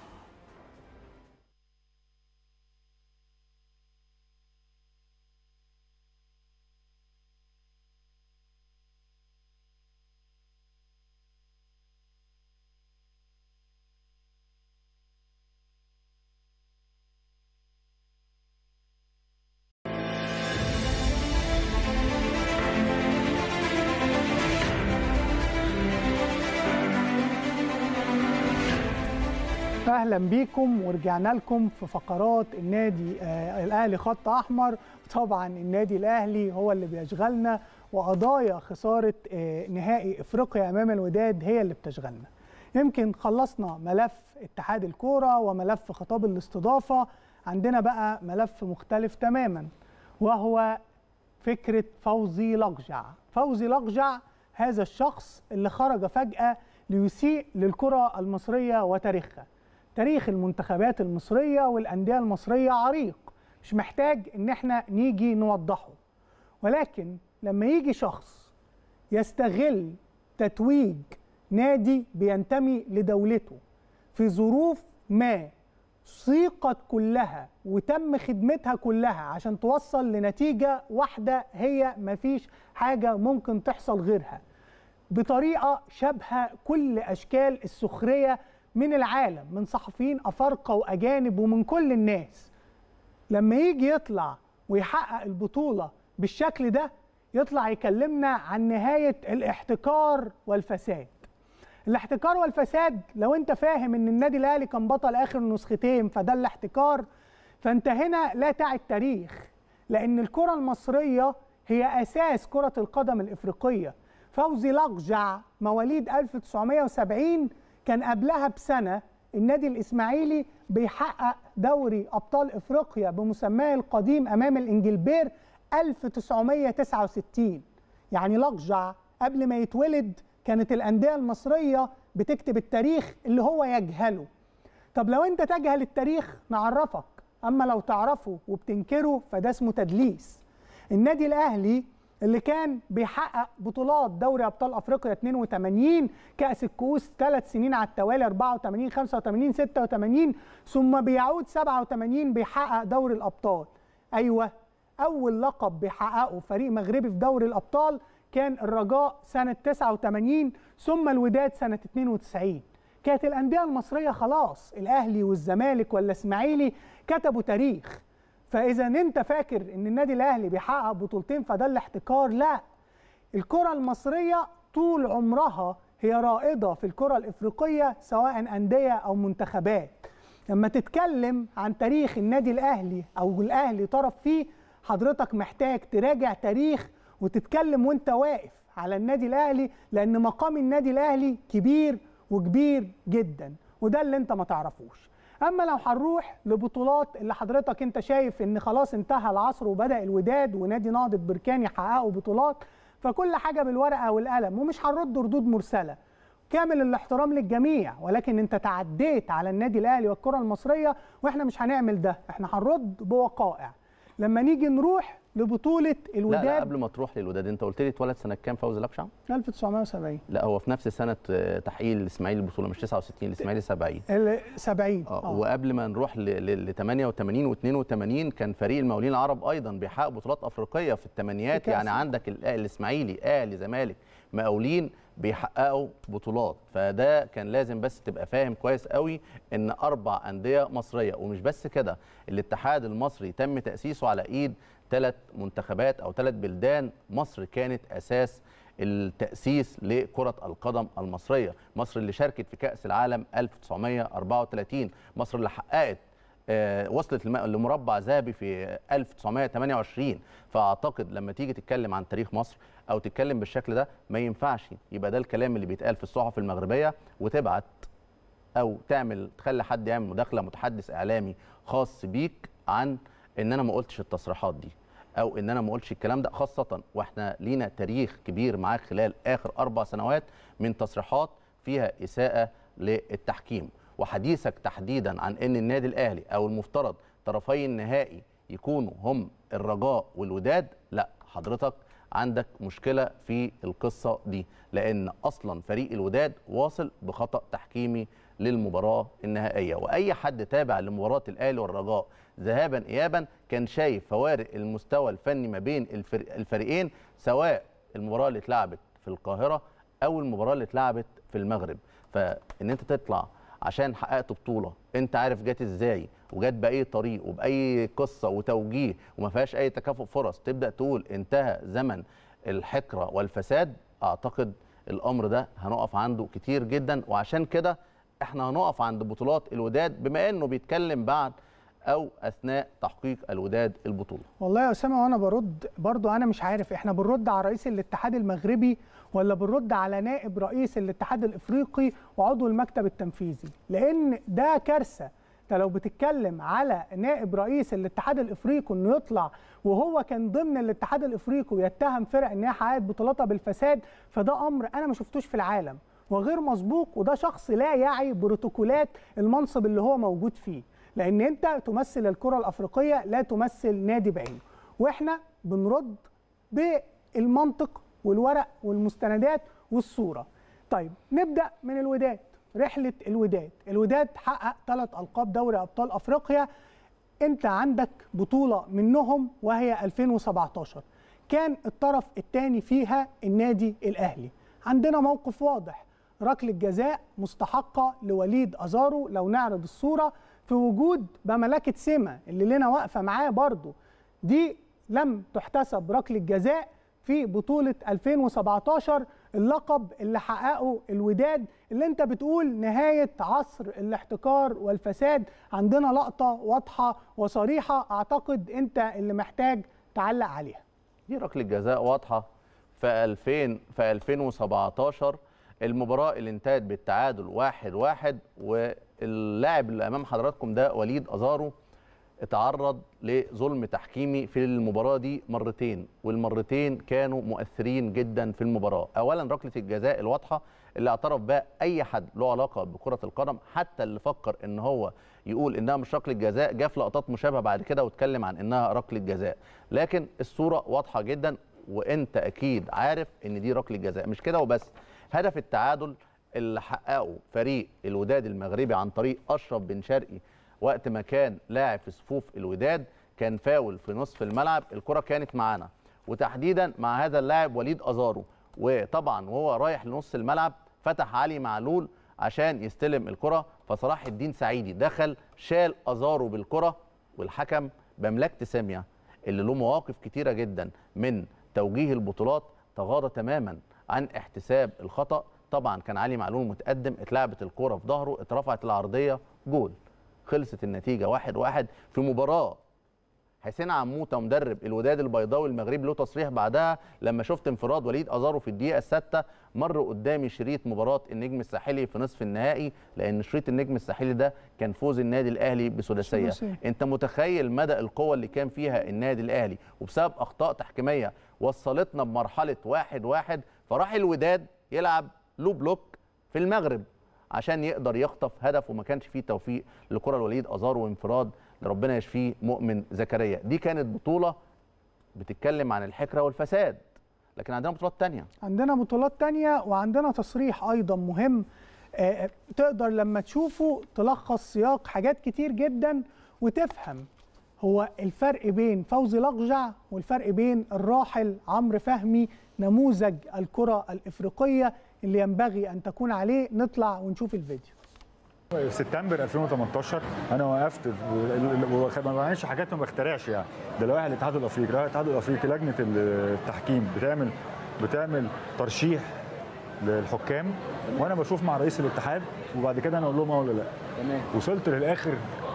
اهلا بيكم ورجعنا لكم في فقرات النادي آه الاهلي خط احمر طبعا النادي الاهلي هو اللي بيشغلنا وقضايا خساره آه نهائي افريقيا امام الوداد هي اللي بتشغلنا يمكن خلصنا ملف اتحاد الكوره وملف خطاب الاستضافه عندنا بقى ملف مختلف تماما وهو فكره فوزي لقجع فوزي لقجع هذا الشخص اللي خرج فجاه ليسيء للكره المصريه وتاريخها تاريخ المنتخبات المصريه والانديه المصريه عريق مش محتاج ان احنا نيجي نوضحه ولكن لما يجي شخص يستغل تتويج نادي بينتمي لدولته في ظروف ما سيقت كلها وتم خدمتها كلها عشان توصل لنتيجة واحدة هي مفيش حاجة ممكن تحصل غيرها بطريقة شبه كل أشكال السخرية من العالم من صحفيين أفارقة وأجانب ومن كل الناس لما يجي يطلع ويحقق البطولة بالشكل ده يطلع يكلمنا عن نهاية الاحتكار والفساد الاحتكار والفساد لو انت فاهم ان النادي الاهلي كان بطل اخر نسختين فده الاحتكار فانت هنا لا تعي التاريخ لان الكره المصريه هي اساس كره القدم الافريقيه فوزي لقجع مواليد 1970 كان قبلها بسنه النادي الاسماعيلي بيحقق دوري ابطال افريقيا بمسماه القديم امام الانجلبير 1969 يعني لقجع قبل ما يتولد كانت الأندية المصرية بتكتب التاريخ اللي هو يجهله طب لو أنت تجهل التاريخ نعرفك أما لو تعرفه وبتنكره فده اسمه تدليس النادي الأهلي اللي كان بيحقق بطولات دوري ابطال افريقيا 82 كاس الكؤوس ثلاث سنين على التوالي 84 85 86 ثم بيعود 87 بيحقق دوري الابطال ايوه اول لقب بيحققه فريق مغربي في دوري الابطال كان الرجاء سنة 89 ثم الوداد سنة 92 كانت الأندية المصرية خلاص الأهلي والزمالك والإسماعيلي كتبوا تاريخ فإذا أنت فاكر أن النادي الأهلي بيحقق بطولتين فده الاحتكار لا الكرة المصرية طول عمرها هي رائدة في الكرة الإفريقية سواء أندية أو منتخبات لما تتكلم عن تاريخ النادي الأهلي أو الأهلي طرف فيه حضرتك محتاج تراجع تاريخ وتتكلم وانت واقف على النادي الاهلي لان مقام النادي الاهلي كبير وكبير جدا وده اللي انت ما تعرفوش اما لو هنروح لبطولات اللي حضرتك انت شايف ان خلاص انتهى العصر وبدا الوداد ونادي نهضه بركان يحققوا بطولات فكل حاجه بالورقه والقلم ومش هنرد ردود مرسله كامل الاحترام للجميع ولكن انت تعديت على النادي الاهلي والكره المصريه واحنا مش هنعمل ده احنا هنرد بوقائع لما نيجي نروح لبطوله الوداد لا, لا قبل ما تروح للوداد انت قلت لي اتولد سنه كام فوزي لقشع 1970 لا هو في نفس سنه تحقيق الاسماعيلي البطوله مش 69 الاسماعيلي 70 70 اه وقبل ما نروح ل 88 و82 كان فريق المقاولين العرب ايضا بيحقق بطولات افريقيه في الثمانينات يعني عندك الاسماعيلي اهلي زمالك مقاولين بيحققوا بطولات فده كان لازم بس تبقى فاهم كويس قوي ان اربع انديه مصريه ومش بس كده الاتحاد المصري تم تاسيسه على ايد ثلاث منتخبات او ثلاث بلدان مصر كانت اساس التاسيس لكره القدم المصريه مصر اللي شاركت في كاس العالم 1934 مصر اللي حققت آه وصلت لمربع ذهبي في 1928 فاعتقد لما تيجي تتكلم عن تاريخ مصر او تتكلم بالشكل ده ما ينفعش يبقى ده الكلام اللي بيتقال في الصحف المغربيه وتبعت او تعمل تخلي حد يعمل مداخله متحدث اعلامي خاص بيك عن ان انا ما قلتش التصريحات دي او ان انا ما قلتش الكلام ده خاصه واحنا لينا تاريخ كبير معاك خلال اخر اربع سنوات من تصريحات فيها اساءه للتحكيم وحديثك تحديدا عن ان النادي الاهلي او المفترض طرفي النهائي يكونوا هم الرجاء والوداد لا حضرتك عندك مشكله في القصه دي لان اصلا فريق الوداد واصل بخطا تحكيمي للمباراه النهائيه واي حد تابع لمباراه الاهلي والرجاء ذهابا ايابا كان شايف فوارق المستوى الفني ما بين الفريقين سواء المباراه اللي اتلعبت في القاهره او المباراه اللي اتلعبت في المغرب فان انت تطلع عشان حققت بطوله انت عارف جت ازاي وجت باي طريق وباي قصه وتوجيه وما فيهاش اي تكافؤ فرص تبدا تقول انتهى زمن الحكره والفساد اعتقد الامر ده هنقف عنده كتير جدا وعشان كده احنا هنقف عند بطولات الوداد بما انه بيتكلم بعد او اثناء تحقيق الوداد البطوله والله يا اسامه وانا برد برضو انا مش عارف احنا بنرد على رئيس الاتحاد المغربي ولا بنرد على نائب رئيس الاتحاد الافريقي وعضو المكتب التنفيذي لان ده كارثه انت لو بتتكلم على نائب رئيس الاتحاد الافريقي انه يطلع وهو كان ضمن الاتحاد الافريقي ويتهم فرق ان هي حققت بطولاتها بالفساد فده امر انا ما شفتوش في العالم وغير مسبوق وده شخص لا يعي بروتوكولات المنصب اللي هو موجود فيه لان انت تمثل الكره الافريقيه لا تمثل نادي بعينه واحنا بنرد بالمنطق والورق والمستندات والصوره طيب نبدا من الوداد رحله الوداد الوداد حقق ثلاث القاب دوري ابطال افريقيا انت عندك بطوله منهم وهي 2017 كان الطرف الثاني فيها النادي الاهلي عندنا موقف واضح ركله جزاء مستحقه لوليد ازارو لو نعرض الصوره في وجود بملكه سيما اللي لنا واقفه معاه برضو دي لم تحتسب ركله جزاء في بطوله 2017 اللقب اللي حققه الوداد اللي انت بتقول نهايه عصر الاحتكار والفساد عندنا لقطه واضحه وصريحه اعتقد انت اللي محتاج تعلق عليها دي ركله جزاء واضحه في 2000 في 2017 المباراه اللي انتهت بالتعادل 1-1 واحد واحد واللاعب اللي امام حضراتكم ده وليد ازارو اتعرض لظلم تحكيمي في المباراه دي مرتين والمرتين كانوا مؤثرين جدا في المباراه اولا ركله الجزاء الواضحه اللي اعترف بها اي حد له علاقه بكره القدم حتى اللي فكر ان هو يقول انها مش ركله جزاء جاء في لقطات مشابهه بعد كده واتكلم عن انها ركله جزاء لكن الصوره واضحه جدا وانت اكيد عارف ان دي ركله جزاء مش كده وبس هدف التعادل اللي حققه فريق الوداد المغربي عن طريق اشرف بن شرقي وقت ما كان لاعب في صفوف الوداد كان فاول في نصف الملعب الكره كانت معانا وتحديدا مع هذا اللاعب وليد ازارو وطبعا وهو رايح لنص الملعب فتح علي معلول عشان يستلم الكره فصلاح الدين سعيدي دخل شال ازارو بالكره والحكم بملكه ساميه اللي له مواقف كتيره جدا من توجيه البطولات تغاضى تماما عن احتساب الخطا طبعا كان علي معلول متقدم اتلعبت الكره في ظهره اترفعت العرضيه جول خلصت النتيجه واحد واحد في مباراه حسين عموته مدرب الوداد البيضاوي المغربي له تصريح بعدها لما شفت انفراد وليد ازارو في الدقيقه السادسه مر قدامي شريط مباراه النجم الساحلي في نصف النهائي لان شريط النجم الساحلي ده كان فوز النادي الاهلي بثلاثيه ثلاثية. انت متخيل مدى القوه اللي كان فيها النادي الاهلي وبسبب اخطاء تحكيميه وصلتنا بمرحله واحد واحد فراح الوداد يلعب لو بلوك في المغرب عشان يقدر يخطف هدف وما كانش فيه توفيق لكره الوليد ازارو وانفراد ربنا يشفيه مؤمن زكريا دي كانت بطوله بتتكلم عن الحكره والفساد لكن عندنا بطولات تانية عندنا بطولات تانية وعندنا تصريح أيضا مهم آه، تقدر لما تشوفه تلخص سياق حاجات كتير جدا وتفهم هو الفرق بين فوزي لقجع والفرق بين الراحل عمرو فهمي نموذج الكرة الإفريقية اللي ينبغي أن تكون عليه نطلع ونشوف الفيديو في سبتمبر 2018 انا وقفت وما بعملش حاجات ما بخترعش يعني ده لوائح الاتحاد الافريقي لوائح الاتحاد الافريقي لجنه التحكيم بتعمل بتعمل ترشيح للحكام وانا بشوف مع رئيس الاتحاد وبعد كده انا اقول لهم اه ولا لا تمام وصلت للاخر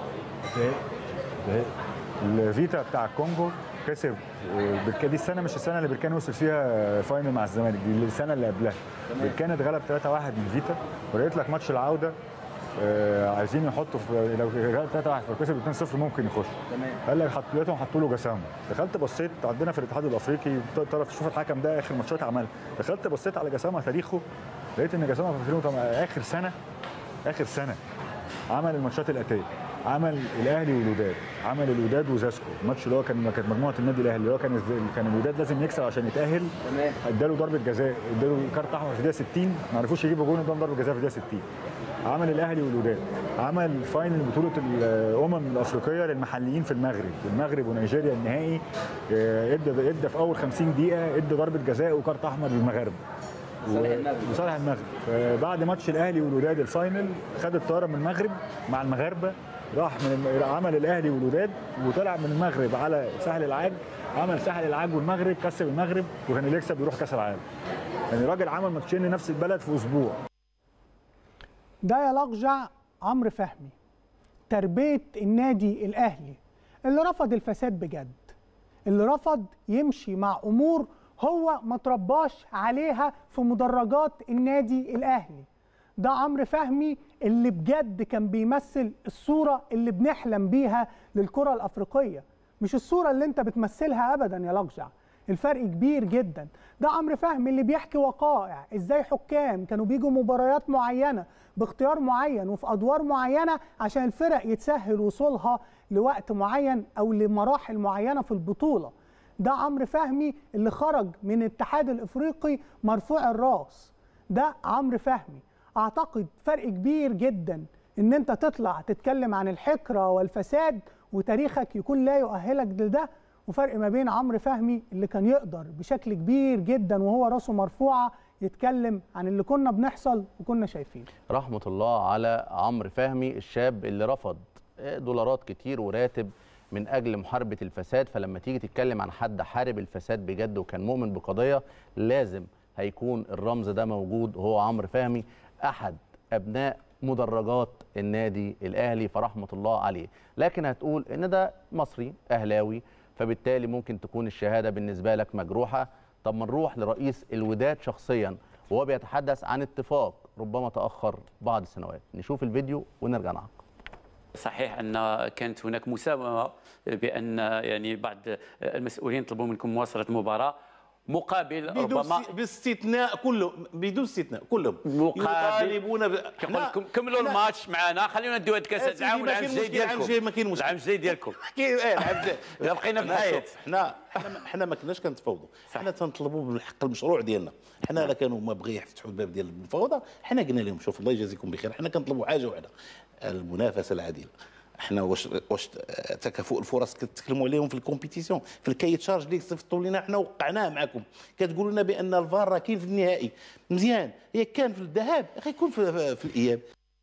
الفيتا بتاع الكونجو كسب بركان دي السنه مش السنه اللي بركان وصل فيها فاينل مع الزمالك دي السنه اللي قبلها بركان اتغلب 3-1 من فيتا ولقيت لك ماتش العوده آه عايزين يحطوا في لو غلب 3 1 فكسب 2 0 ممكن يخش تمام قال لك حط لقيتهم حطوا له جسامه دخلت بصيت عندنا في الاتحاد الافريقي تعرف تشوف الحكم ده اخر ماتشات عملها دخلت بصيت على جسامه تاريخه لقيت ان جسامه في 2008 اخر سنه اخر سنه عمل الماتشات الاتيه عمل الاهلي والوداد عمل الوداد وزاسكو الماتش اللي هو كان كانت مجموعه النادي الاهلي اللي هو كان كان الوداد لازم يكسب عشان يتاهل تمام اداله ضربه جزاء اداله كارت احمر في الدقيقه 60 ما عرفوش يجيبوا جون قدام ضربه جزاء في الدقيقه 60 عمل الاهلي والوداد عمل فاينل بطوله الامم الافريقيه للمحليين في المغرب المغرب ونيجيريا النهائي آه، ادى ادى في اول 50 دقيقه ادى ضربه جزاء وكارت احمر للمغاربه لصالح المغرب. لصالح المغرب آه، بعد ماتش الاهلي والوداد الفاينل خد الطياره من المغرب مع المغاربه راح من الم- عمل الاهلي والوداد وطلع من المغرب على ساحل العاج عمل ساحل العاج والمغرب كسب المغرب وكان اللي يكسب يروح كاس العالم يعني راجل عمل ماتشين لنفس البلد في اسبوع ده يلقجع عمرو فهمي تربية النادي الأهلي اللي رفض الفساد بجد اللي رفض يمشي مع أمور هو ما ترباش عليها في مدرجات النادي الأهلي ده عمرو فهمي اللي بجد كان بيمثل الصورة اللي بنحلم بيها للكرة الأفريقية مش الصورة اللي انت بتمثلها أبدا يا لقجع الفرق كبير جدا ده عمرو فهمي اللي بيحكي وقائع ازاي حكام كانوا بيجوا مباريات معينه باختيار معين وفي ادوار معينه عشان الفرق يتسهل وصولها لوقت معين او لمراحل معينه في البطوله ده عمرو فهمي اللي خرج من الاتحاد الافريقي مرفوع الراس ده عمرو فهمي اعتقد فرق كبير جدا ان انت تطلع تتكلم عن الحكره والفساد وتاريخك يكون لا يؤهلك لده وفرق ما بين عمرو فهمي اللي كان يقدر بشكل كبير جدا وهو راسه مرفوعه يتكلم عن اللي كنا بنحصل وكنا شايفينه رحمة الله على عمرو فهمي الشاب اللي رفض دولارات كتير وراتب من أجل محاربة الفساد فلما تيجي تتكلم عن حد حارب الفساد بجد وكان مؤمن بقضية لازم هيكون الرمز ده موجود وهو عمرو فهمي أحد أبناء مدرجات النادي الأهلي فرحمة الله عليه لكن هتقول إن ده مصري أهلاوي فبالتالي ممكن تكون الشهادة بالنسبة لك مجروحة طب ما نروح لرئيس الوداد شخصيا وهو بيتحدث عن اتفاق ربما تأخر بعض السنوات نشوف الفيديو ونرجع نعقب صحيح ان كانت هناك مساومه بان يعني بعض المسؤولين طلبوا منكم مواصله المباراه مقابل بدون ربما است- باستثناء كلهم بدون استثناء كلهم مقابل يطالبون ب... كنقول لكم كملوا لا. الماتش معنا خلينا نديو هاد كاس يا سيدي، العام ما والعام كاين الجاي مشكل، العام الجاي ما كاين ديالكم مشكل. العام الجاي ديالكم كي ايه العبد إذا بقينا في حنا- الحياة. حنا حنا ما- حنا ما كناش كنتفاوضوا حنا تنطلبوا بالحق المشروع ديالنا حنا لا كانوا ما بغي يفتحوا الباب ديال المفاوضه حنا قلنا لهم شوف الله يجازيكم بخير حنا كنطلبوا حاجه واحده المنافسه العادله حنا واش واش تكافؤ الفرص كتكلموا عليهم في الكومبيتيسيون في الكاي تشارج اللي صيفطوا لنا حنا وقعناه معكم كتقولوا لنا بان الفار راه كاين في النهائي مزيان هي كان في الذهاب غيكون في, في الاياب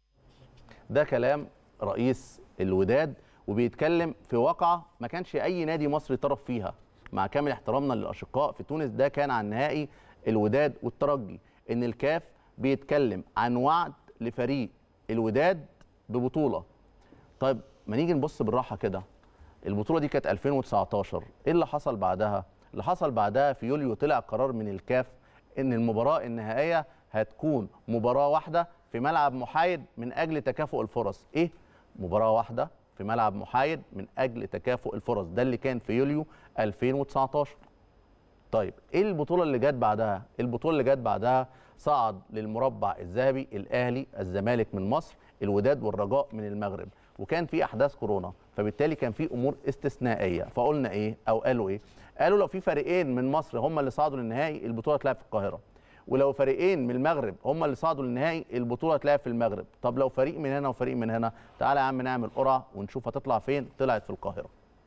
ده كلام رئيس الوداد وبيتكلم في واقعة ما كانش أي نادي مصري طرف فيها مع كامل احترامنا للأشقاء في تونس ده كان عن نهائي الوداد والترجي إن الكاف بيتكلم عن وعد لفريق الوداد ببطولة طيب ما نيجي نبص بالراحة كده البطولة دي كانت 2019 إيه اللي حصل بعدها؟ اللي حصل بعدها في يوليو طلع قرار من الكاف إن المباراة النهائية هتكون مباراة واحدة في ملعب محايد من أجل تكافؤ الفرص إيه؟ مباراة واحدة في ملعب محايد من أجل تكافؤ الفرص ده اللي كان في يوليو 2019 طيب ايه البطوله اللي جت بعدها البطوله اللي جت بعدها صعد للمربع الذهبي الاهلي الزمالك من مصر الوداد والرجاء من المغرب وكان في احداث كورونا فبالتالي كان في امور استثنائيه فقلنا ايه او قالوا ايه قالوا لو في فريقين من مصر هم اللي صعدوا للنهائي البطوله تلعب في القاهره ولو فريقين من المغرب هم اللي صعدوا للنهائي البطوله تلعب في المغرب طب لو فريق من هنا وفريق من هنا تعالى يا عم نعمل قرعه ونشوف هتطلع فين طلعت في القاهره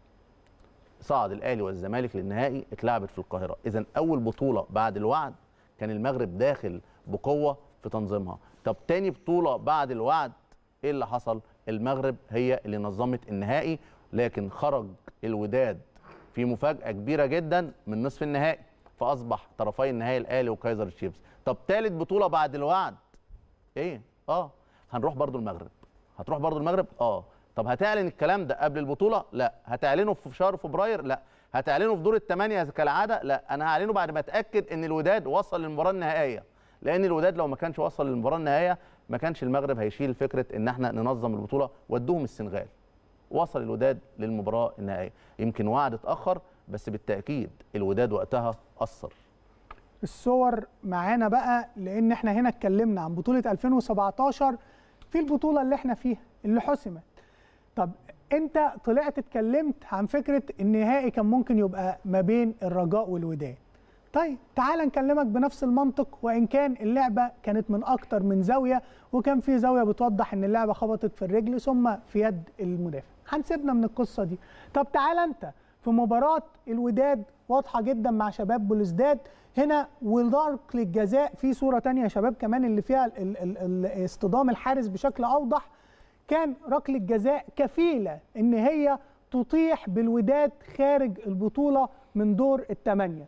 صعد الاهلي والزمالك للنهائي اتلعبت في القاهره اذا اول بطوله بعد الوعد كان المغرب داخل بقوه في تنظيمها طب تاني بطوله بعد الوعد ايه اللي حصل المغرب هي اللي نظمت النهائي لكن خرج الوداد في مفاجاه كبيره جدا من نصف النهائي فاصبح طرفي النهائي الاهلي وكايزر تشيفز طب ثالث بطوله بعد الوعد ايه اه هنروح برضو المغرب هتروح برضو المغرب اه طب هتعلن الكلام ده قبل البطوله لا هتعلنه في شهر فبراير لا هتعلنه في دور الثمانيه كالعاده لا انا هعلنه بعد ما اتاكد ان الوداد وصل للمباراه النهائيه لان الوداد لو ما كانش وصل للمباراه النهائيه ما كانش المغرب هيشيل فكره ان احنا ننظم البطوله ودوهم السنغال وصل الوداد للمباراه النهائيه يمكن وعد اتاخر بس بالتاكيد الوداد وقتها اثر الصور معانا بقى لان احنا هنا اتكلمنا عن بطوله 2017 في البطوله اللي احنا فيها اللي حسمت طب انت طلعت اتكلمت عن فكره النهائي كان ممكن يبقى ما بين الرجاء والوداد طيب تعال نكلمك بنفس المنطق وان كان اللعبه كانت من اكتر من زاويه وكان في زاويه بتوضح ان اللعبه خبطت في الرجل ثم في يد المدافع هنسيبنا من القصه دي طب تعال انت في مباراه الوداد واضحه جدا مع شباب بلوزداد هنا وضرق للجزاء في صوره تانية يا شباب كمان اللي فيها ال- ال- ال- اصطدام الحارس بشكل اوضح كان ركله جزاء كفيله ان هي تطيح بالوداد خارج البطوله من دور الثمانيه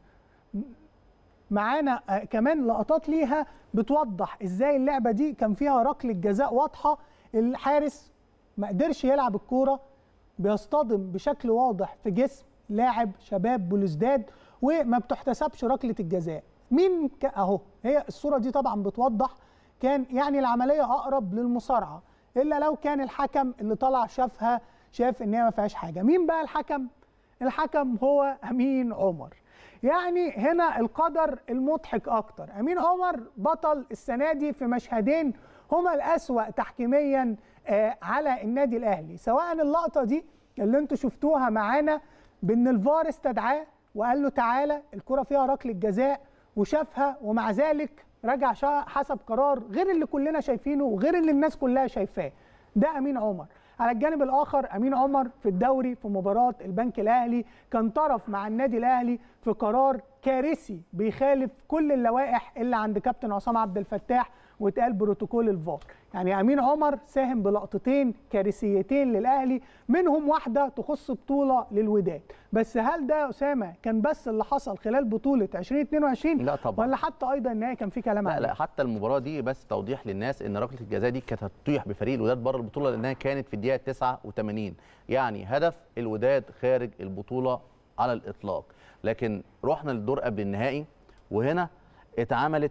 معانا آه، كمان لقطات ليها بتوضح ازاي اللعبه دي كان فيها ركله جزاء واضحه الحارس ما قدرش يلعب الكوره بيصطدم بشكل واضح في جسم لاعب شباب بلوزداد وما بتحتسبش ركله الجزاء مين ك... اهو هي الصوره دي طبعا بتوضح كان يعني العمليه اقرب للمصارعه الا لو كان الحكم اللي طلع شافها شاف ان هي ما فيهاش حاجه مين بقى الحكم الحكم هو امين عمر يعني هنا القدر المضحك اكتر امين عمر بطل السنه دي في مشهدين هما الاسوا تحكيميا آه، على النادي الاهلي سواء اللقطه دي اللي انتوا شفتوها معانا بان الفار استدعاه وقال له تعالى الكره فيها ركله جزاء وشافها ومع ذلك راجع شا- حسب قرار غير اللي كلنا شايفينه وغير اللي الناس كلها شايفاه ده امين عمر على الجانب الاخر امين عمر في الدوري في مباراه البنك الاهلي كان طرف مع النادي الاهلي في قرار كارثي بيخالف كل اللوائح اللي عند كابتن عصام عبد الفتاح واتقال بروتوكول الفار يعني امين عمر ساهم بلقطتين كارثيتين للاهلي منهم واحده تخص بطوله للوداد بس هل ده يا اسامه كان بس اللي حصل خلال بطوله 2022 لا طبعا. ولا حتى ايضا النهائي كان في كلام لا عليه لا حتى المباراه دي بس توضيح للناس ان ركله الجزاء دي كانت هتطيح بفريق الوداد بره البطوله لانها كانت في الدقيقه 89 يعني هدف الوداد خارج البطوله على الاطلاق لكن رحنا للدور قبل النهائي وهنا اتعملت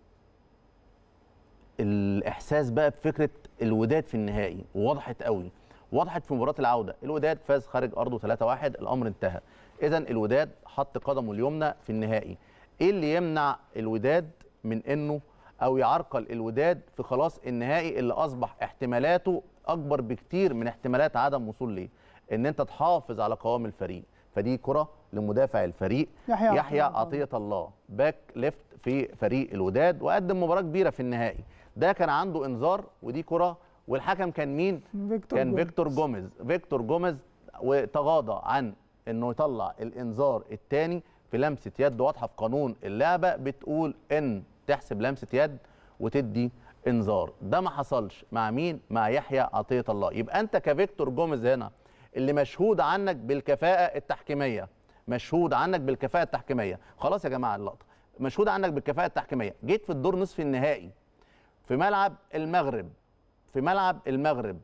الاحساس بقى بفكره الوداد في النهائي ووضحت قوي وضحت في مباراه العوده الوداد فاز خارج ارضه 3-1 الامر انتهى اذا الوداد حط قدمه اليمنى في النهائي ايه اللي يمنع الوداد من انه او يعرقل الوداد في خلاص النهائي اللي اصبح احتمالاته اكبر بكتير من احتمالات عدم وصول ليه ان انت تحافظ على قوام الفريق فدي كره لمدافع الفريق يحيى يحيى عطية عطيه الله باك ليفت في فريق الوداد وقدم مباراه كبيره في النهائي ده كان عنده انذار ودي كره والحكم كان مين فيكتور كان جوميز. فيكتور جوميز فيكتور جوميز وتغاضى عن انه يطلع الانذار الثاني في لمسه يد واضحه في قانون اللعبه بتقول ان تحسب لمسه يد وتدي انذار ده ما حصلش مع مين مع يحيى عطيه الله يبقى انت كفيكتور جوميز هنا اللي مشهود عنك بالكفاءه التحكيميه مشهود عنك بالكفاءه التحكيميه خلاص يا جماعه اللقطه مشهود عنك بالكفاءه التحكيميه جيت في الدور نصف النهائي في ملعب المغرب في ملعب المغرب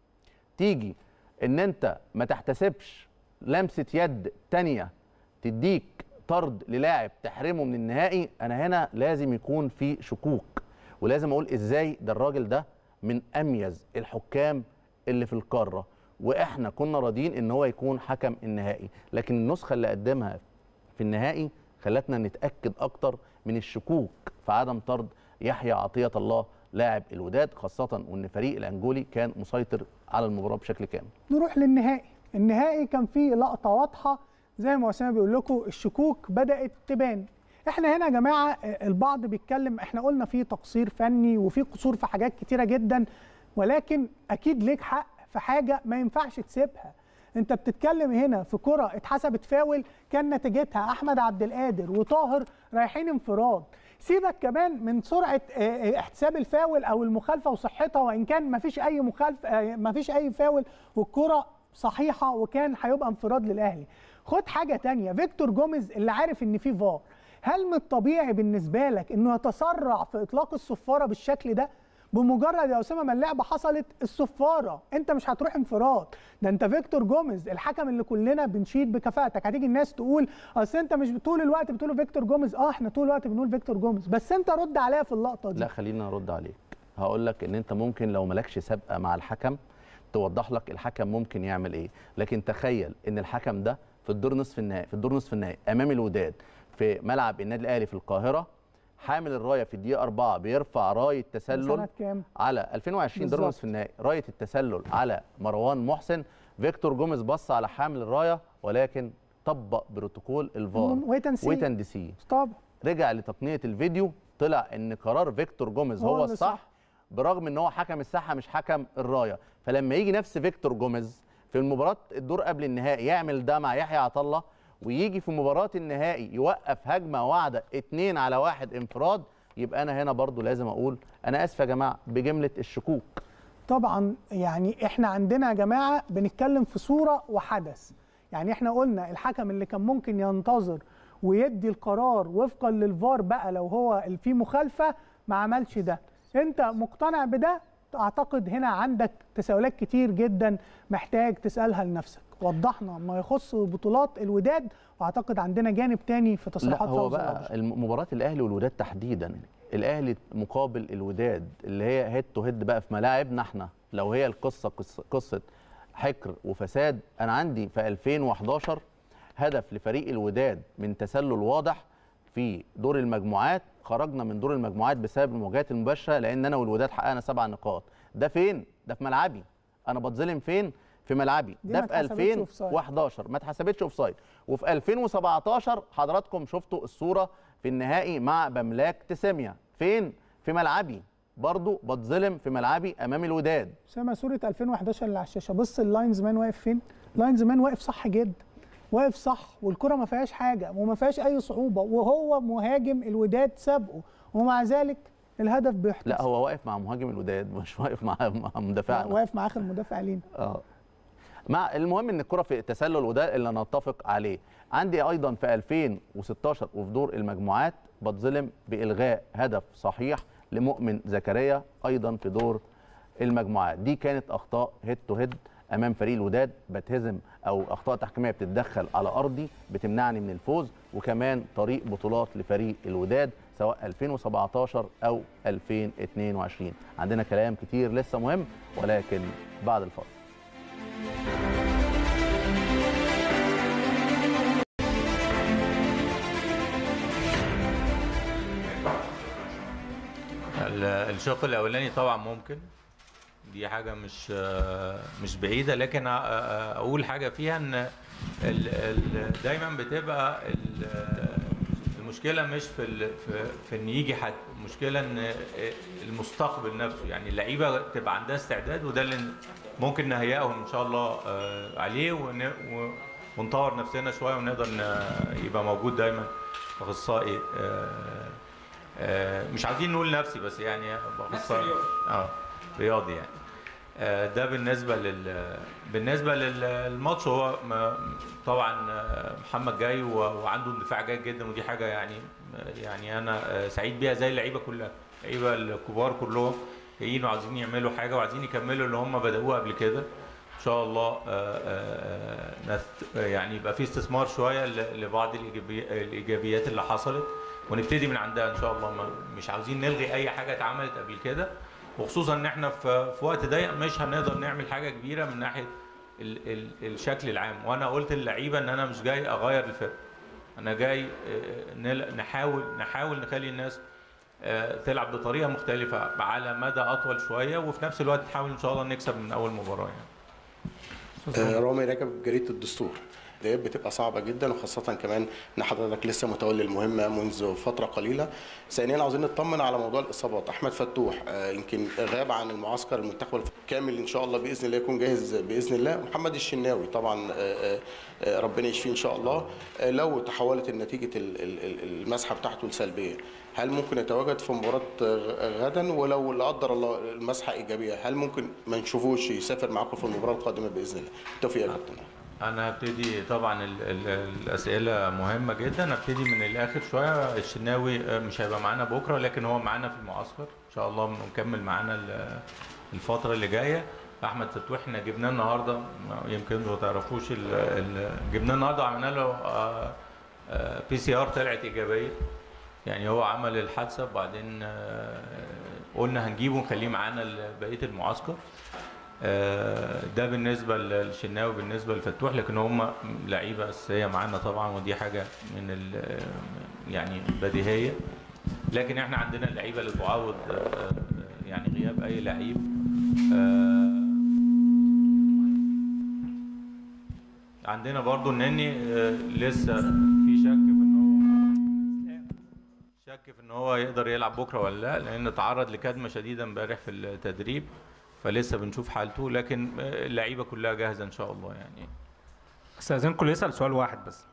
تيجي ان انت ما تحتسبش لمسه يد تانية تديك طرد للاعب تحرمه من النهائي انا هنا لازم يكون في شكوك ولازم اقول ازاي ده الراجل ده من اميز الحكام اللي في القاره واحنا كنا راضيين ان هو يكون حكم النهائي لكن النسخه اللي قدمها في النهائي خلتنا نتاكد اكتر من الشكوك في عدم طرد يحيى عطيه الله لاعب الوداد خاصه وان فريق الانجولي كان مسيطر على المباراه بشكل كامل نروح للنهائي النهائي كان فيه لقطه واضحه زي ما اسامه بيقول لكم الشكوك بدات تبان احنا هنا يا جماعه آه، البعض بيتكلم احنا قلنا في تقصير فني وفي قصور في حاجات كتيره جدا ولكن اكيد ليك حق في حاجه ما ينفعش تسيبها انت بتتكلم هنا في كره اتحسبت فاول كان نتيجتها احمد عبد القادر وطاهر رايحين انفراد سيبك كمان من سرعه آه، آه، احتساب الفاول او المخالفه وصحتها وان كان ما فيش اي مخالفه ما فيش اي فاول والكره صحيحه وكان هيبقى انفراد للاهلي خد حاجه تانية فيكتور جوميز اللي عارف ان في فار هل من الطبيعي بالنسبه لك انه يتسرع في اطلاق الصفاره بالشكل ده بمجرد يا اسامه ما اللعبه حصلت الصفاره انت مش هتروح انفراد ده انت فيكتور جوميز الحكم اللي كلنا بنشيد بكفاءتك هتيجي الناس تقول اصل انت مش طول الوقت بتقول فيكتور جوميز اه احنا طول الوقت بنقول فيكتور جوميز بس انت رد عليا في اللقطه دي لا خلينا ارد عليك هقول لك ان انت ممكن لو مالكش سابقه مع الحكم توضح لك الحكم ممكن يعمل ايه لكن تخيل ان الحكم ده في الدور نصف النهائي في الدور نصف النهائي امام الوداد في ملعب النادي الاهلي في القاهره حامل الرايه في الدقيقه 4 بيرفع رايه تسلل سنة كام؟ على 2020 دور بالظبط. نصف النهائي رايه التسلل على مروان محسن فيكتور جوميز بص على حامل الرايه ولكن طبق بروتوكول الفار wait and see. ويت اند سي طب رجع لتقنيه الفيديو طلع ان قرار فيكتور جوميز هو هو, اللي الصح صح. برغم ان هو حكم الساحه مش حكم الرايه فلما يجي نفس فيكتور جوميز في المباراه الدور قبل النهائي يعمل ده مع يحيى عطا الله ويجي في مباراه النهائي يوقف هجمه واحده اتنين على واحد انفراد يبقى انا هنا برضو لازم اقول انا اسف يا جماعه بجمله الشكوك طبعا يعني احنا عندنا يا جماعه بنتكلم في صوره وحدث يعني احنا قلنا الحكم اللي كان ممكن ينتظر ويدي القرار وفقا للفار بقى لو هو في مخالفه ما عملش ده انت مقتنع بده اعتقد هنا عندك تساؤلات كتير جدا محتاج تسالها لنفسك وضحنا ما يخص بطولات الوداد واعتقد عندنا جانب تاني في لا تصريحات هو فوزي بقى الأبرش. الم- مباراه الاهلي والوداد تحديدا الاهلي مقابل الوداد اللي هي هيد تو هيد بقى في ملاعبنا احنا لو هي القصه قصه, قصة حكر وفساد انا عندي في 2011 هدف لفريق الوداد من تسلل واضح في دور المجموعات خرجنا من دور المجموعات بسبب المواجهات المباشره لان انا والوداد حققنا سبع نقاط ده فين ده في ملعبي انا بتظلم فين في ملعبي دي ده ما في اتحسبتش أوفسايد. 2011 ما اتحسبتش اوفسايد وفي 2017 حضراتكم شفتوا الصوره في النهائي مع بملاك تساميا فين في ملعبي برضو بتظلم في ملعبي امام الوداد اسامه صوره 2011 اللي على الشاشه بص اللاينز مان واقف فين اللاينز مان واقف صح جدا واقف صح والكره ما فيهاش حاجه وما فيهاش اي صعوبه وهو مهاجم الوداد سابقه ومع ذلك الهدف بيحتسب لا هو واقف مع مهاجم الوداد مش واقف مع مع مدافعنا واقف مع اخر مدافع لينا اه مع المهم ان الكره في التسلل وده اللي نتفق عليه عندي ايضا في 2016 وفي دور المجموعات بتظلم بالغاء هدف صحيح لمؤمن زكريا ايضا في دور المجموعات دي كانت اخطاء هيد تو هيد امام فريق الوداد بتهزم او اخطاء تحكيميه بتتدخل على ارضي بتمنعني من الفوز وكمان طريق بطولات لفريق الوداد سواء 2017 او 2022 عندنا كلام كتير لسه مهم ولكن بعد الفاصل ال- الشق الاولاني طبعا ممكن دي حاجه مش آه، مش بعيده لكن أ- أ- اقول حاجه فيها ان ال- ال- دايما بتبقى ال- المشكله مش في ال- في, في ان يجي حد المشكله ان المستقبل نفسه يعني اللعيبه تبقى عندها استعداد وده اللي ممكن نهيئهم ان شاء الله آه، عليه ون- و- ونطور نفسنا شويه ونقدر ن- يبقى موجود دايما اخصائي آه، آه، مش عايزين نقول نفسي بس يعني باختصار اه رياضي يعني آه، ده بالنسبه لل بالنسبه لل- للماتش هو ما- طبعا آه، محمد جاي و- وعنده اندفاع جيد جدا ودي حاجه يعني يعني انا آه، سعيد بيها زي اللعيبه كلها اللعيبه الكبار كلهم جايين وعايزين يعملوا حاجه وعايزين يكملوا اللي هم بدأوه قبل كده ان شاء الله آه، آه، نت- يعني يبقى في استثمار شويه ل- لبعض الإيجابي- الايجابيات اللي حصلت ونبتدي من عندها ان شاء الله ما مش عاوزين نلغي اي حاجه اتعملت قبل كده وخصوصا ان احنا في في وقت ضيق مش هنقدر نعمل حاجه كبيره من ناحيه ال ال الشكل العام وانا قلت للعيبه ان انا مش جاي اغير الفرقه انا جاي آه، نل- نحاول نحاول نخلي الناس آه، تلعب بطريقه مختلفه على مدى اطول شويه وفي نفس الوقت نحاول ان شاء الله نكسب من اول مباراه يعني آه، رامي راكب جريده الدستور ديت بتبقى صعبه جدا وخاصه كمان ان حضرتك لسه متولي المهمه منذ فتره قليله ثانيا عاوزين نطمن على موضوع الاصابات احمد فتوح آه، يمكن غاب عن المعسكر المنتخب كامل ان شاء الله باذن الله يكون جاهز باذن الله محمد الشناوي طبعا آه، آه، ربنا يشفيه ان شاء الله آه، لو تحولت النتيجه ال- ال- ال- المسحه بتاعته لسلبيه هل ممكن يتواجد في مباراه آه، غدا ولو لا قدر الله المسحه ايجابيه هل ممكن ما نشوفوش يسافر معاكم في المباراه القادمه باذن الله بالتوفيق يا كابتن انا هبتدي طبعا ال ال الاسئله مهمه جدا هبتدي من الاخر شويه الشناوي آه، مش هيبقى معانا بكره لكن هو معانا في المعسكر ان شاء الله مكمل معانا ال- الفتره اللي جايه احمد فتوح احنا جبناه النهارده يمكن ما تعرفوش ال- ال- جبناه النهارده وعملنا له بي سي ار طلعت ايجابيه يعني هو عمل الحادثه وبعدين آه، قلنا هنجيبه ونخليه معانا ل- بقيه المعسكر آه، ده بالنسبه للشناوي بالنسبه لفتوح لكن هم لعيبه اساسيه معانا طبعا ودي حاجه من ال- يعني بديهيه لكن احنا عندنا اللعيبه اللي تعوض آه، آه، يعني غياب اي لعيب آه، عندنا برضو النني آه، لسه في شك في ان هو شك في ان هو يقدر يلعب بكره ولا لا لان تعرض لكدمه شديده امبارح في التدريب فلسه بنشوف حالته لكن آه، اللعيبه كلها جاهزه ان شاء الله يعني استاذنكم يسال سؤال واحد بس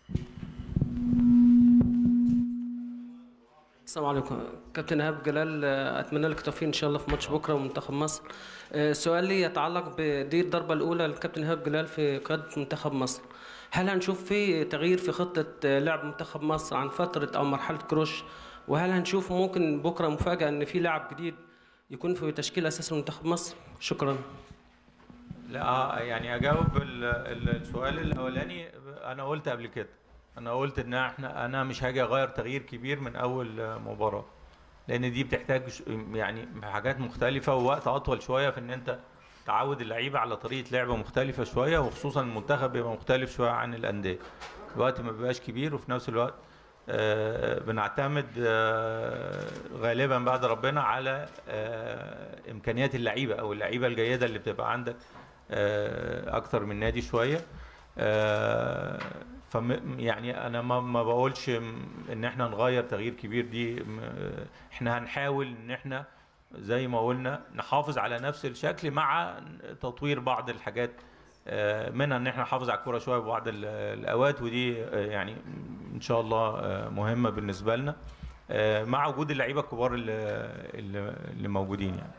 السلام عليكم كابتن ايهاب جلال آه، اتمنى لك التوفيق ان شاء الله في ماتش بكره ومنتخب مصر آه، سؤالي يتعلق بدي الضربه الاولى للكابتن ايهاب جلال في قياده منتخب مصر هل هنشوف في تغيير في خطه آه، لعب منتخب مصر عن فتره او مرحله كروش وهل هنشوف ممكن بكره مفاجاه ان في لاعب جديد يكون في تشكيل اساس منتخب مصر شكرا لا آه، يعني اجاوب ال- ال- السؤال الاولاني انا قلت قبل كده انا قلت ان احنا انا مش هاجي اغير تغيير كبير من اول آه، مباراه لان دي بتحتاج ش- يعني حاجات مختلفه ووقت اطول شويه في ان انت تعود اللعيبه على طريقه لعبه مختلفه شويه وخصوصا المنتخب بيبقى مختلف شويه عن الانديه الوقت ما بيبقاش كبير وفي نفس الوقت آه، بنعتمد آه، غالبا بعد ربنا على آه، امكانيات اللعيبه او اللعيبه الجيده اللي بتبقى عندك آه، اكتر من نادي شويه آه، فم يعني انا ما ما بقولش م- ان احنا نغير تغيير كبير دي م- احنا هنحاول ان احنا زي ما قلنا نحافظ على نفس الشكل مع تطوير بعض الحاجات آه، منها ان احنا نحافظ على الكوره شويه في بعض ال- الاوقات ودي آه، يعني ان شاء الله آه، مهمه بالنسبه لنا آه، مع وجود اللعيبه الكبار اللي اللي اللي موجودين يعني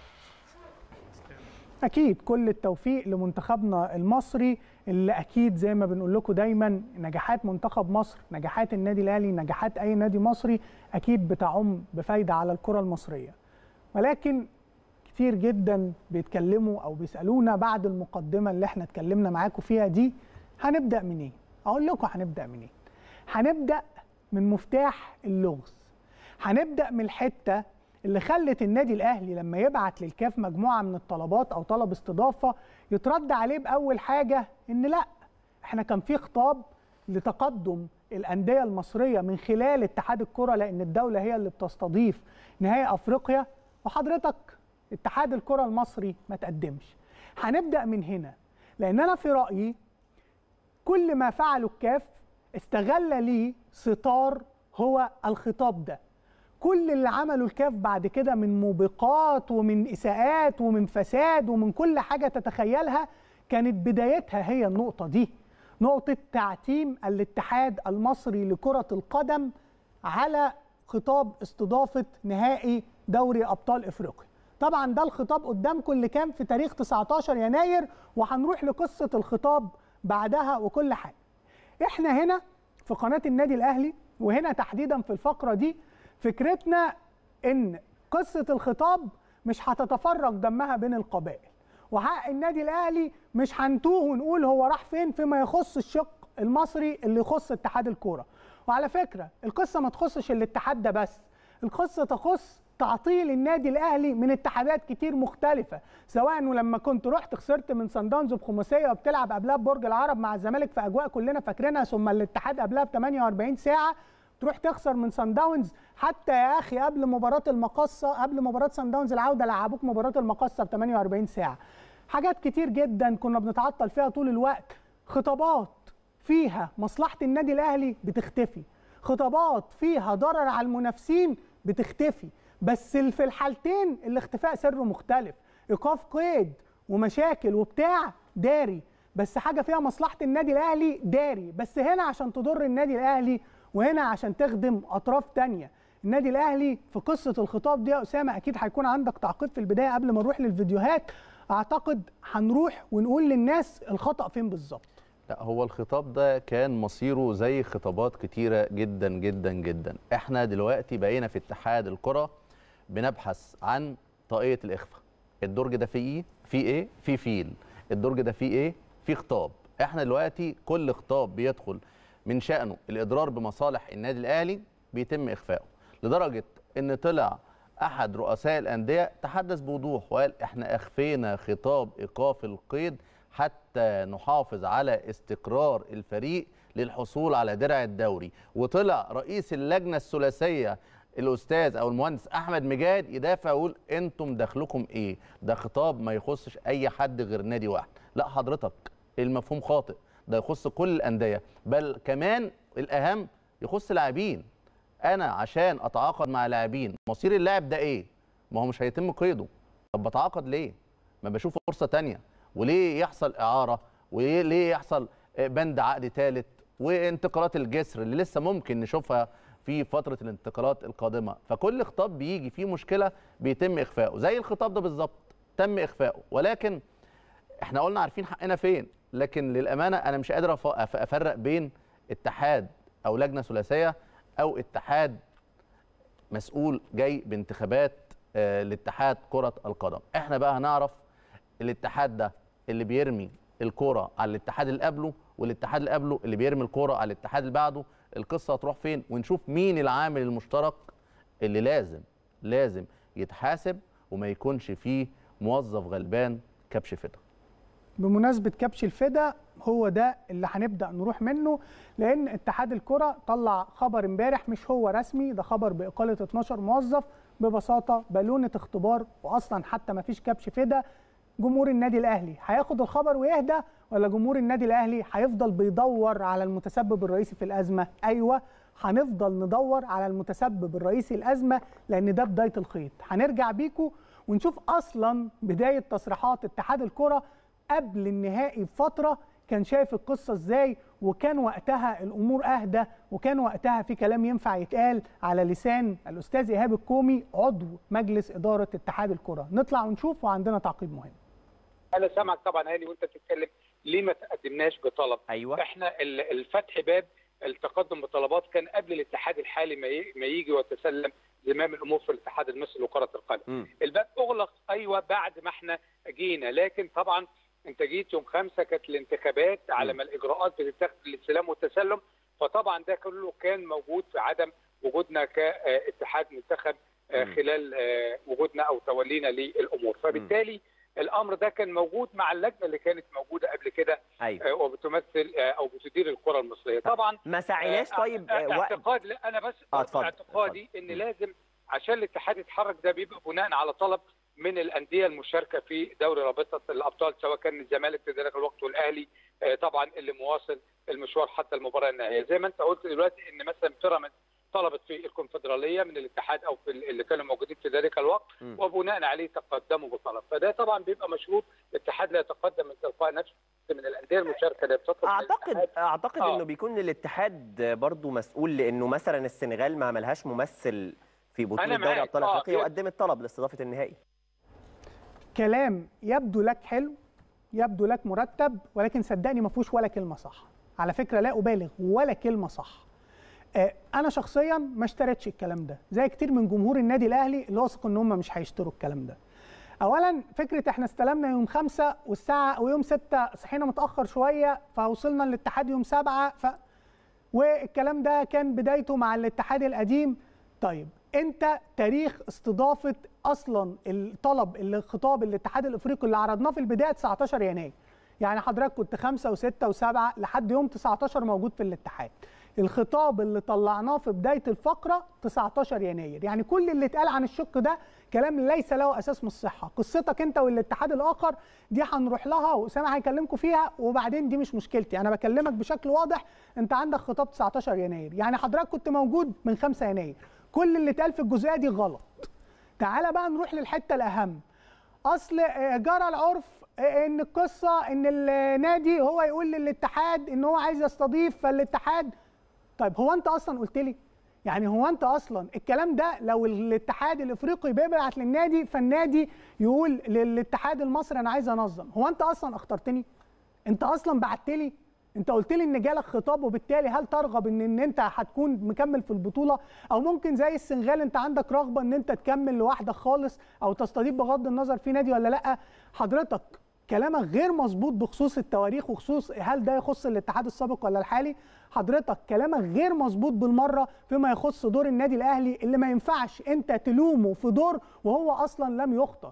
اكيد كل التوفيق لمنتخبنا المصري اللي اكيد زي ما بنقول لكم دايما نجاحات منتخب مصر نجاحات النادي الاهلي نجاحات اي نادي مصري اكيد بتعم بفايده على الكره المصريه ولكن كتير جدا بيتكلموا او بيسالونا بعد المقدمه اللي احنا اتكلمنا معاكم فيها دي هنبدا منين اقول لكم هنبدا منين هنبدا من مفتاح اللغز هنبدا من الحته اللي خلت النادي الاهلي لما يبعت للكاف مجموعه من الطلبات او طلب استضافه يترد عليه باول حاجه ان لا احنا كان في خطاب لتقدم الانديه المصريه من خلال اتحاد الكره لان الدوله هي اللي بتستضيف نهائي افريقيا وحضرتك اتحاد الكره المصري ما تقدمش هنبدا من هنا لان انا في رايي كل ما فعله الكاف استغل ليه ستار هو الخطاب ده كل اللي عمله الكاف بعد كده من موبقات ومن اساءات ومن فساد ومن كل حاجه تتخيلها كانت بدايتها هي النقطه دي نقطه تعتيم الاتحاد المصري لكره القدم على خطاب استضافه نهائي دوري ابطال افريقيا طبعا ده الخطاب قدامكم اللي كان في تاريخ 19 يناير وهنروح لقصه الخطاب بعدها وكل حاجه احنا هنا في قناه النادي الاهلي وهنا تحديدا في الفقره دي فكرتنا ان قصه الخطاب مش هتتفرق دمها بين القبائل وحق النادي الاهلي مش هنتوه ونقول هو راح فين فيما يخص الشق المصري اللي يخص اتحاد الكوره وعلى فكره القصه ما تخصش الاتحاد ده بس القصه تخص تعطيل النادي الاهلي من اتحادات كتير مختلفه سواء انه لما كنت رحت خسرت من سان داونز بخماسيه وبتلعب قبلها ببرج العرب مع الزمالك في اجواء كلنا فاكرينها ثم الاتحاد قبلها ب 48 ساعه تروح تخسر من سان داونز حتى يا اخي قبل مباراه المقصه قبل مباراه سان داونز العوده لعبوك مباراه المقصه ب 48 ساعه حاجات كتير جدا كنا بنتعطل فيها طول الوقت خطابات فيها مصلحه النادي الاهلي بتختفي خطابات فيها ضرر على المنافسين بتختفي بس في الحالتين الاختفاء سره مختلف ايقاف قيد ومشاكل وبتاع داري بس حاجه فيها مصلحه النادي الاهلي داري بس هنا عشان تضر النادي الاهلي وهنا عشان تخدم اطراف تانية النادي الاهلي في قصه الخطاب دي يا اسامه اكيد هيكون عندك تعقيب في البدايه قبل ما نروح للفيديوهات اعتقد هنروح ونقول للناس الخطا فين بالظبط لا هو الخطاب ده كان مصيره زي خطابات كتيرة جدا جدا جدا احنا دلوقتي بقينا في اتحاد الكرة بنبحث عن طاقية الإخفاء الدرج ده فيه ايه فيه ايه فيه فيل الدرج ده فيه ايه فيه خطاب احنا دلوقتي كل خطاب بيدخل من شأنه الإضرار بمصالح النادي الأهلي بيتم إخفائه لدرجة إن طلع أحد رؤساء الأندية تحدث بوضوح وقال إحنا أخفينا خطاب إيقاف القيد حتى نحافظ على استقرار الفريق للحصول على درع الدوري وطلع رئيس اللجنة الثلاثية الأستاذ أو المهندس أحمد مجاد يدافع ويقول أنتم دخلكم إيه ده خطاب ما يخصش أي حد غير نادي واحد لا حضرتك المفهوم خاطئ ده يخص كل الانديه بل كمان الاهم يخص لاعبين انا عشان اتعاقد مع لاعبين مصير اللاعب ده ايه ما هو مش هيتم قيده طب بتعاقد ليه ما بشوف فرصه تانية وليه يحصل اعاره وليه ليه يحصل بند عقد ثالث وانتقالات الجسر اللي لسه ممكن نشوفها في فتره الانتقالات القادمه فكل خطاب بيجي فيه مشكله بيتم اخفائه زي الخطاب ده بالظبط تم اخفائه ولكن احنا قلنا عارفين حقنا فين لكن للامانه انا مش قادر افرق بين اتحاد او لجنه ثلاثيه او اتحاد مسؤول جاي بانتخابات آه لاتحاد كره القدم احنا بقى هنعرف الاتحاد ده اللي بيرمي الكره على الاتحاد اللي قبله والاتحاد اللي قبله اللي بيرمي الكره على الاتحاد اللي بعده القصه هتروح فين ونشوف مين العامل المشترك اللي لازم لازم يتحاسب وما يكونش فيه موظف غلبان كبش فدا بمناسبه كبش الفدا هو ده اللي هنبدا نروح منه لان اتحاد الكره طلع خبر امبارح مش هو رسمي ده خبر باقاله 12 موظف ببساطه بالونه اختبار واصلا حتى ما فيش كبش فدا جمهور النادي الاهلي هياخد الخبر ويهدى ولا جمهور النادي الاهلي هيفضل بيدور على المتسبب الرئيسي في الازمه ايوه هنفضل ندور على المتسبب الرئيسي الازمه لان ده بدايه الخيط هنرجع بيكو ونشوف اصلا بدايه تصريحات اتحاد الكره قبل النهائي بفتره كان شايف القصه ازاي وكان وقتها الامور اهدى وكان وقتها في كلام ينفع يتقال على لسان الاستاذ ايهاب الكومي عضو مجلس اداره اتحاد الكره نطلع ونشوف وعندنا تعقيب مهم انا سامعك طبعا هاني وانت بتتكلم ليه ما تقدمناش بطلب ايوه احنا ال- الفتح باب التقدم بطلبات كان قبل الاتحاد الحالي ما ي- ما يجي وتسلم زمام الامور في الاتحاد المصري لكره القدم مم. الباب اغلق ايوه بعد ما احنا جينا لكن طبعا انت جيت يوم خمسة كانت الانتخابات على ما الاجراءات بتتاخد للاستلام والتسلم فطبعا ده كله كان موجود في عدم وجودنا كاتحاد منتخب آه، مم. خلال آه، وجودنا او تولينا للامور فبالتالي الامر ده كان موجود مع اللجنه اللي كانت موجوده قبل كده ايوه آه، وبتمثل آه، او بتدير الكره المصريه طبعا ما سعيناش آه، طيب آه، آه، وقت اعتقاد لا انا بس آه، اتفضل، اعتقادي ان لازم عشان الاتحاد يتحرك ده بيبقى بناء على طلب من الانديه المشاركه في دوري رابطه الابطال سواء كان الزمالك في ذلك الوقت والاهلي آه، طبعا اللي مواصل المشوار حتى المباراه النهائيه زي ما انت قلت دلوقتي ان مثلا بيراميدز طلبت في الكونفدراليه من الاتحاد او في اللي كانوا موجودين في ذلك الوقت مم. وبناء عليه تقدموا بطلب فده طبعا بيبقى مشروط الاتحاد لا يتقدم من تلقاء نفسه من الانديه المشاركه اللي بتطلب من اعتقد الاتحاد. اعتقد آه. انه بيكون الاتحاد برضو مسؤول لانه مثلا السنغال ما عملهاش ممثل في بطوله أنا دوري معاك. ابطال آه، افريقيا بي- وقدمت طلب لاستضافه النهائي كلام يبدو لك حلو يبدو لك مرتب ولكن صدقني ما فيهوش ولا كلمه صح على فكره لا ابالغ ولا كلمه صح آه، انا شخصيا ما اشتريتش الكلام ده زي كتير من جمهور النادي الاهلي اللي واثق ان هم مش هيشتروا الكلام ده اولا فكره احنا استلمنا يوم خمسة والساعه ويوم ستة صحينا متاخر شويه فوصلنا الاتحاد يوم سبعة ف والكلام ده كان بدايته مع الاتحاد القديم طيب انت تاريخ استضافه اصلا الطلب اللي خطاب الاتحاد الافريقي اللي عرضناه في البدايه 19 يناير يعني حضرتك كنت خمسة وستة وسبعة لحد يوم 19 موجود في الاتحاد الخطاب اللي طلعناه في بداية الفقرة 19 يناير يعني كل اللي اتقال عن الشق ده كلام ليس له أساس من الصحة قصتك أنت والاتحاد الآخر دي هنروح لها وأسامة هيكلمكم فيها وبعدين دي مش مشكلتي أنا بكلمك بشكل واضح أنت عندك خطاب 19 يناير يعني حضرتك كنت موجود من 5 يناير كل اللي اتقال في الجزئية دي غلط تعالى بقى نروح للحتة الأهم اصل آه، جرى العرف آه، ان القصه ان النادي هو يقول للاتحاد ان هو عايز يستضيف فالاتحاد طيب هو انت اصلا قلت لي يعني هو انت اصلا الكلام ده لو الاتحاد الافريقي بيبعت للنادي فالنادي يقول للاتحاد المصري انا عايز انظم هو انت اصلا اخترتني انت اصلا بعت لي انت قلت لي ان جالك خطاب وبالتالي هل ترغب ان ان انت هتكون مكمل في البطوله او ممكن زي السنغال انت عندك رغبه ان انت تكمل لوحدك خالص او تستضيف بغض النظر في نادي ولا لا حضرتك كلامك غير مظبوط بخصوص التواريخ وخصوص هل ده يخص الاتحاد السابق ولا الحالي حضرتك كلامك غير مظبوط بالمره فيما يخص دور النادي الاهلي اللي ما ينفعش انت تلومه في دور وهو اصلا لم يخطر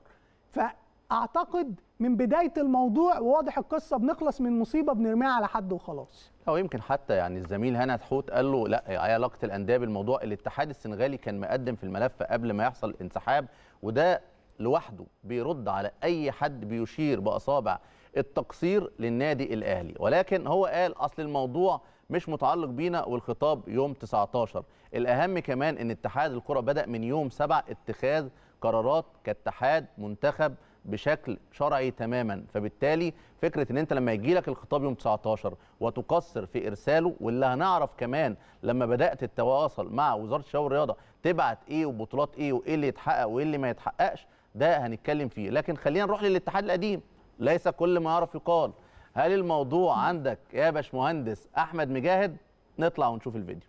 فاعتقد من بدايه الموضوع وواضح القصه بنخلص من مصيبه بنرميها على حد وخلاص او يمكن حتى يعني الزميل هنا حوت قال له لا ايه علاقه الانديه بالموضوع الاتحاد السنغالي كان مقدم في الملف قبل ما يحصل الانسحاب وده لوحده بيرد على اي حد بيشير باصابع التقصير للنادي الاهلي ولكن هو قال اصل الموضوع مش متعلق بينا والخطاب يوم 19 الاهم كمان ان اتحاد الكره بدا من يوم 7 اتخاذ قرارات كاتحاد منتخب بشكل شرعي تماما فبالتالي فكره ان انت لما يجي لك الخطاب يوم 19 وتقصر في ارساله واللي هنعرف كمان لما بدات تتواصل مع وزاره الشباب والرياضه تبعت ايه وبطولات ايه وايه اللي يتحقق وايه اللي ما يتحققش ده هنتكلم فيه لكن خلينا نروح للاتحاد القديم ليس كل ما يعرف يقال هل الموضوع عندك يا باشمهندس احمد مجاهد نطلع ونشوف الفيديو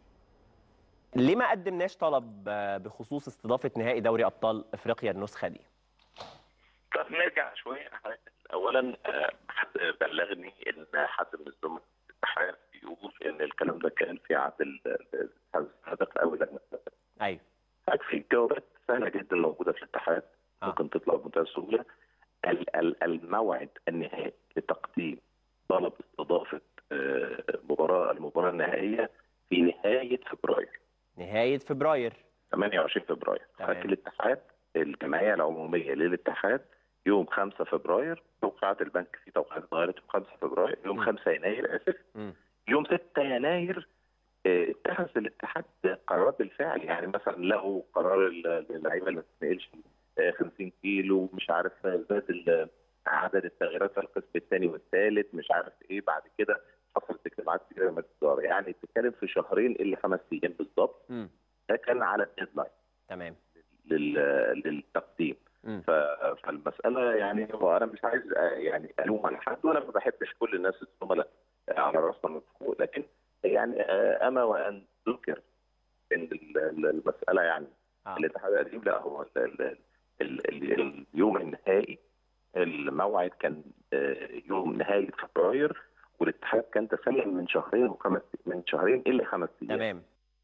ليه ما قدمناش طلب آه، بخصوص استضافه نهائي دوري ابطال افريقيا النسخه دي طب نرجع شويه اولا آه، حد بلغني ان حد من الزملاء في الاتحاد بيقول ان الكلام ده كان في عهد ال- ال- الاتحاد السابق او لجنه السابقة. ايوه في جوابات سهله جدا موجوده في الاتحاد ممكن تطلع بمنتهى السهوله ال- ال- الموعد النهائي لتقديم طلب استضافه آه، مباراه المباراه النهائيه في نهايه فبراير نهايه فبراير 28 فبراير تمام. لكن الاتحاد الجمعيه العموميه للاتحاد يوم 5 فبراير توقعات البنك في توقعات اتغيرت يوم 5 فبراير يوم 5 يناير اسف يوم 6 يناير آه، اتخذ الاتحاد قرارات بالفعل يعني مثلا له قرار ال- اللعيبه اللي ما تتنقلش آه، 50 كيلو مش عارف آه، زاد ال- عدد التغييرات في القسم الثاني والثالث مش عارف ايه بعد كده حصلت اجتماعات كتيره مجلس الاداره يعني بتتكلم في شهرين الا خمس ايام بالظبط مم. ده كان على الديدلاين تمام لل- للتقديم مم. ف- فالمساله يعني هو انا مش عايز آه، يعني الوم على حد وانا ما بحبش كل الناس الزملاء آه، على راسنا من فوق لكن يعني آه، اما وان ذكر ان ال- ال- المساله يعني آه. الاتحاد القديم لا هو ال- ال- ال- ال- اليوم النهائي الموعد كان آه، يوم نهايه فبراير والاتحاد كان تسلم من شهرين وخمس من شهرين الا خمس ايام تمام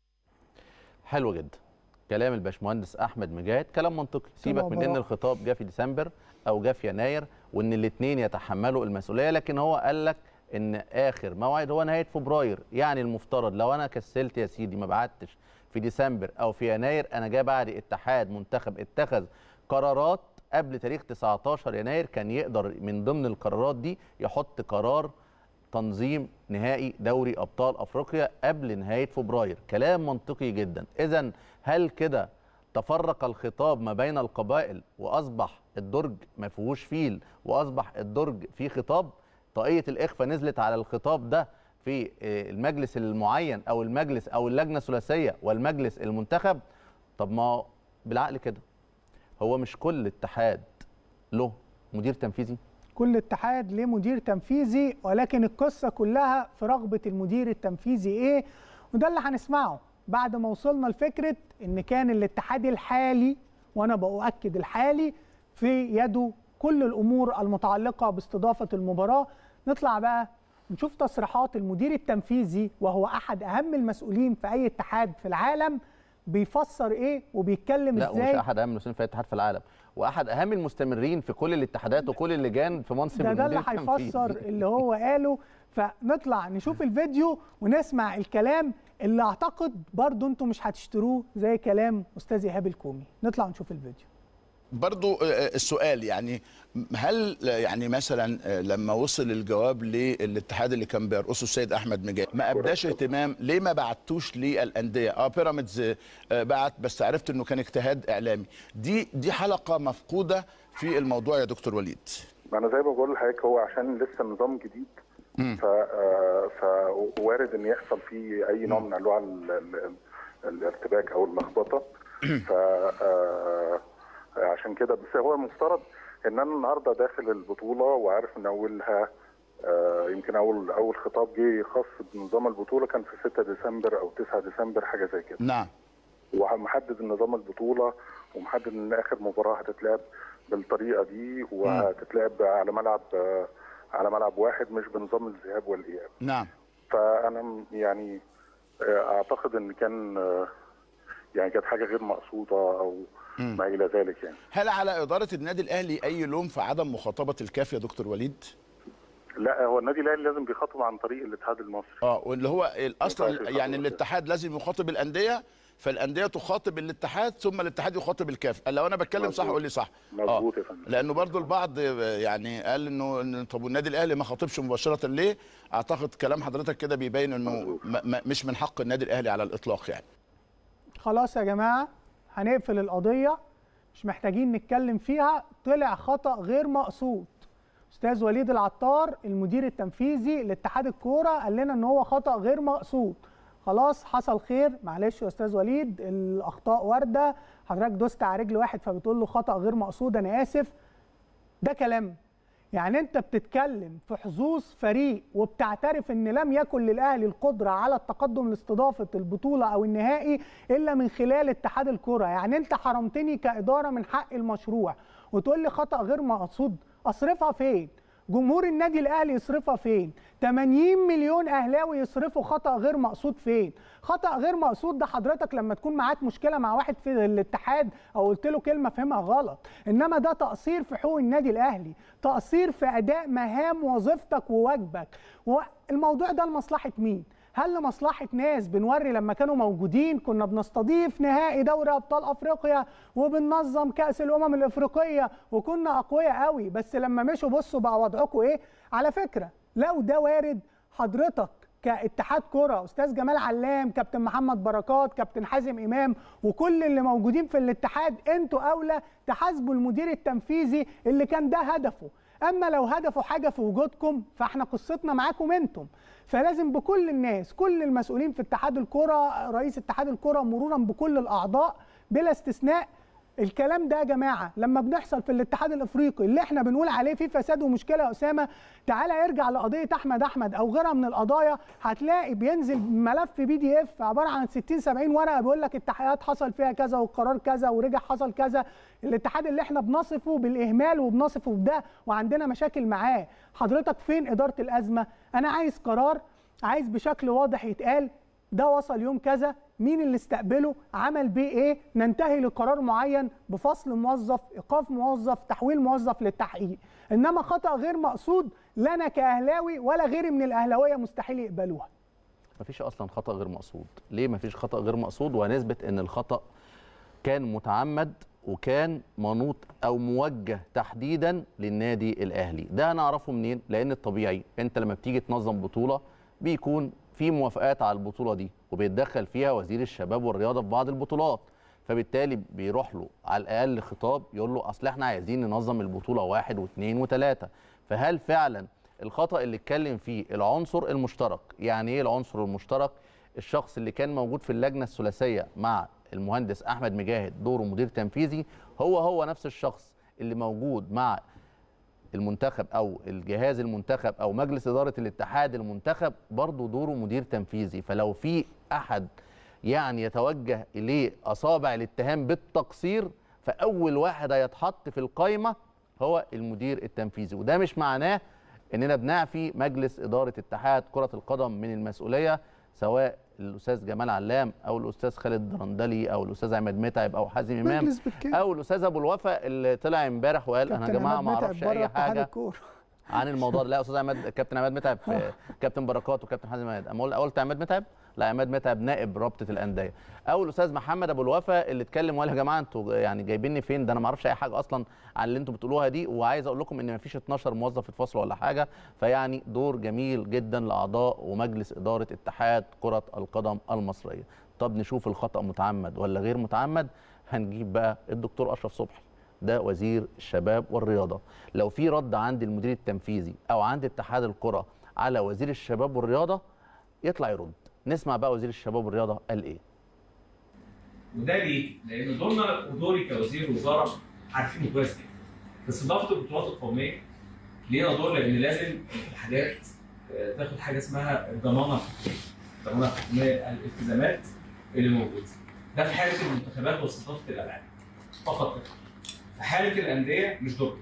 حلو جدا كلام الباشمهندس احمد مجاهد كلام منطقي سيبك من ان براءة. الخطاب جه في ديسمبر او جه في يناير وان الاثنين يتحملوا المسؤوليه لكن هو قال لك ان اخر موعد هو نهايه فبراير يعني المفترض لو انا كسلت يا سيدي ما بعتش في ديسمبر او في يناير انا جاي بعد اتحاد منتخب اتخذ قرارات قبل تاريخ 19 يناير كان يقدر من ضمن القرارات دي يحط قرار تنظيم نهائي دوري ابطال افريقيا قبل نهايه فبراير كلام منطقي جدا اذا هل كده تفرق الخطاب ما بين القبائل واصبح الدرج ما فيهوش فيل واصبح الدرج فيه خطاب طاقيه الاخفاء نزلت على الخطاب ده في آه، المجلس المعين او المجلس او اللجنه الثلاثيه والمجلس المنتخب طب ما بالعقل كده هو مش كل اتحاد له مدير تنفيذي كل اتحاد ليه مدير تنفيذي ولكن القصه كلها في رغبه المدير التنفيذي ايه وده اللي هنسمعه بعد ما وصلنا لفكره ان كان الاتحاد الحالي وانا باؤكد الحالي في يده كل الامور المتعلقه باستضافه المباراه نطلع بقى نشوف تصريحات المدير التنفيذي وهو احد اهم المسؤولين في اي اتحاد في العالم بيفسر ايه وبيتكلم لا ازاي ومش احد اهم المسؤولين في الاتحاد في العالم واحد اهم المستمرين في كل الاتحادات وكل اللجان في منصب ده ده المدير اللي التنفيذي. هيفسر اللي هو قاله فنطلع نشوف الفيديو ونسمع الكلام اللي اعتقد برضو انتم مش هتشتروه زي كلام استاذ ايهاب الكومي نطلع نشوف الفيديو برضو آه، السؤال يعني هل يعني مثلا آه، لما وصل الجواب للاتحاد اللي كان بيرقصه السيد احمد مجاهد ما ابداش اهتمام ليه ما بعتوش للانديه اه بيراميدز آه، بعت بس عرفت انه كان اجتهاد اعلامي دي دي حلقه مفقوده في الموضوع يا دكتور وليد ما انا زي ما بقول لحضرتك هو عشان لسه نظام جديد مم. ف آه، فوارد ان يحصل فيه اي نوع من انواع ال- ال- الارتباك او اللخبطه ف آه، عشان كده بس هو المفترض ان انا النهارده داخل البطوله وعارف ان اولها آه، يمكن اول اول خطاب جه خاص بنظام البطوله كان في 6 ديسمبر او 9 ديسمبر حاجه زي كده نعم ومحدد نظام البطوله ومحدد ان اخر مباراه هتتلعب بالطريقه دي وهتتلعب على ملعب آه، على ملعب واحد مش بنظام الذهاب والاياب نعم فانا م- يعني آه، اعتقد ان كان آه، يعني كانت حاجه غير مقصوده او مم. ما الى ذلك يعني هل على اداره النادي الاهلي اي لوم في عدم مخاطبه الكاف يا دكتور وليد لا هو النادي الاهلي لازم بيخاطب عن طريق الاتحاد المصري اه واللي هو اصلا ينفعش يخاطب يعني الكاف. الاتحاد لازم يخاطب الانديه فالانديه تخاطب الاتحاد ثم الاتحاد يخاطب الكاف لو انا بتكلم صح مظبوط. قول لي صح مظبوط يا فندم لانه برضو البعض يعني قال انه إن طب والنادي الاهلي ما خاطبش مباشره ليه اعتقد كلام حضرتك كده بيبين انه م- م- مش من حق النادي الاهلي على الاطلاق يعني خلاص يا جماعه هنقفل القضيه مش محتاجين نتكلم فيها طلع خطا غير مقصود استاذ وليد العطار المدير التنفيذي لاتحاد الكوره قال لنا ان هو خطا غير مقصود خلاص حصل خير معلش يا استاذ وليد الاخطاء وارده حضرتك دوست على رجل واحد فبتقول له خطا غير مقصود انا اسف ده كلام يعني انت بتتكلم في حظوظ فريق وبتعترف ان لم يكن للاهلي القدره على التقدم لاستضافه البطوله او النهائي الا من خلال اتحاد الكره يعني انت حرمتني كاداره من حق المشروع وتقول لي خطا غير مقصود اصرفها فين جمهور النادي الاهلي يصرفها فين 80 مليون اهلاوي يصرفوا خطا غير مقصود فين خطا غير مقصود ده حضرتك لما تكون معاك مشكله مع واحد في الاتحاد او قلت له كلمه فهمها غلط انما ده تقصير في حقوق النادي الاهلي تقصير في اداء مهام وظيفتك وواجبك والموضوع ده لمصلحه مين هل لمصلحه ناس بنوري لما كانوا موجودين كنا بنستضيف نهائي دوري ابطال افريقيا وبننظم كاس الامم الافريقيه وكنا اقوياء قوي بس لما مشوا بصوا بقى وضعكم ايه على فكره لو ده وارد حضرتك كاتحاد كره استاذ جمال علام كابتن محمد بركات كابتن حازم امام وكل اللي موجودين في الاتحاد انتوا اولى تحاسبوا المدير التنفيذي اللي كان ده هدفه اما لو هدفه حاجه في وجودكم فاحنا قصتنا معاكم انتم فلازم بكل الناس كل المسؤولين في اتحاد الكره رئيس اتحاد الكره مرورا بكل الاعضاء بلا استثناء الكلام ده يا جماعه لما بنحصل في الاتحاد الافريقي اللي احنا بنقول عليه فيه فساد ومشكله يا اسامه تعالى ارجع لقضيه احمد احمد او غيرها من القضايا هتلاقي بينزل ملف بي دي اف عباره عن 60 70 ورقه بيقول لك التحقيقات حصل فيها كذا والقرار كذا ورجع حصل كذا الاتحاد اللي احنا بنصفه بالاهمال وبنصفه بده وعندنا مشاكل معاه حضرتك فين اداره الازمه انا عايز قرار عايز بشكل واضح يتقال ده وصل يوم كذا مين اللي استقبله عمل بيه ايه ننتهي لقرار معين بفصل موظف ايقاف موظف تحويل موظف للتحقيق انما خطا غير مقصود لا انا كاهلاوي ولا غيري من الاهلاويه مستحيل يقبلوها مفيش اصلا خطا غير مقصود ليه مفيش خطا غير مقصود وهنثبت ان الخطا كان متعمد وكان منوط او موجه تحديدا للنادي الاهلي ده هنعرفه منين لان الطبيعي انت لما بتيجي تنظم بطوله بيكون في موافقات على البطوله دي وبيتدخل فيها وزير الشباب والرياضه في بعض البطولات فبالتالي بيروح له على الاقل خطاب يقول له اصل احنا عايزين ننظم البطوله واحد واثنين وثلاثه فهل فعلا الخطا اللي اتكلم فيه العنصر المشترك يعني ايه العنصر المشترك الشخص اللي كان موجود في اللجنه الثلاثيه مع المهندس احمد مجاهد دوره مدير تنفيذي هو هو نفس الشخص اللي موجود مع المنتخب او الجهاز المنتخب او مجلس اداره الاتحاد المنتخب برضه دوره مدير تنفيذي فلو في احد يعني يتوجه اليه اصابع الاتهام بالتقصير فاول واحد هيتحط في القائمه هو المدير التنفيذي وده مش معناه اننا بنعفي مجلس اداره اتحاد كره القدم من المسؤوليه سواء الاستاذ جمال علام او الاستاذ خالد درندلي او الاستاذ عماد متعب او حازم امام مجلس بالكامل. او الاستاذ ابو الوفا اللي طلع امبارح وقال انا يا كابتن جماعه عماد ما متعب اعرفش بره اي اتحاد حاجه الكورة. عن الموضوع ده لا استاذ عماد كابتن عماد متعب في كابتن بركات وكابتن حازم امام اما قلت- قلت عماد متعب لا عماد متعب نائب رابطه الانديه او الاستاذ محمد ابو الوفا اللي اتكلم وقال يا جماعه انتوا يعني جايبيني فين ده انا ما اعرفش اي حاجه اصلا عن اللي انتوا بتقولوها دي وعايز اقول لكم ان ما فيش 12 موظف اتفصل ولا حاجه فيعني دور جميل جدا لاعضاء ومجلس اداره اتحاد كره القدم المصريه طب نشوف الخطا متعمد ولا غير متعمد هنجيب بقى الدكتور اشرف صبحي ده وزير الشباب والرياضه لو في رد عند المدير التنفيذي او عند اتحاد الكره على وزير الشباب والرياضه يطلع يرد نسمع بقى وزير الشباب والرياضه قال ايه وده ليه؟ لان دورنا ودوري كوزير وزاره عارفينه كويس جدا. في استضافه البطولات القوميه لينا دور لان لازم الاتحادات آه، تاخد حاجه اسمها الضمانه الحكوميه. الضمانه الحكوميه الالتزامات اللي موجوده. ده في حاله المنتخبات واستضافه الالعاب. فقط كده. في حاله الانديه مش دورنا.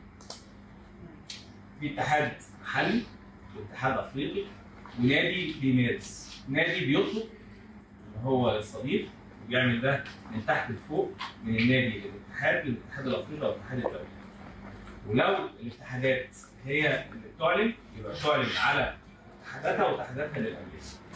في اتحاد محلي واتحاد افريقي ونادي بيمارس. نادي بيطلب ان هو يستضيف وبيعمل ده من تحت لفوق من النادي للاتحاد للاتحاد الافريقي او الاتحاد الدولي. ولو الاتحادات هي اللي بتعلن يبقى تعلن على اتحاداتها واتحاداتها للانديه.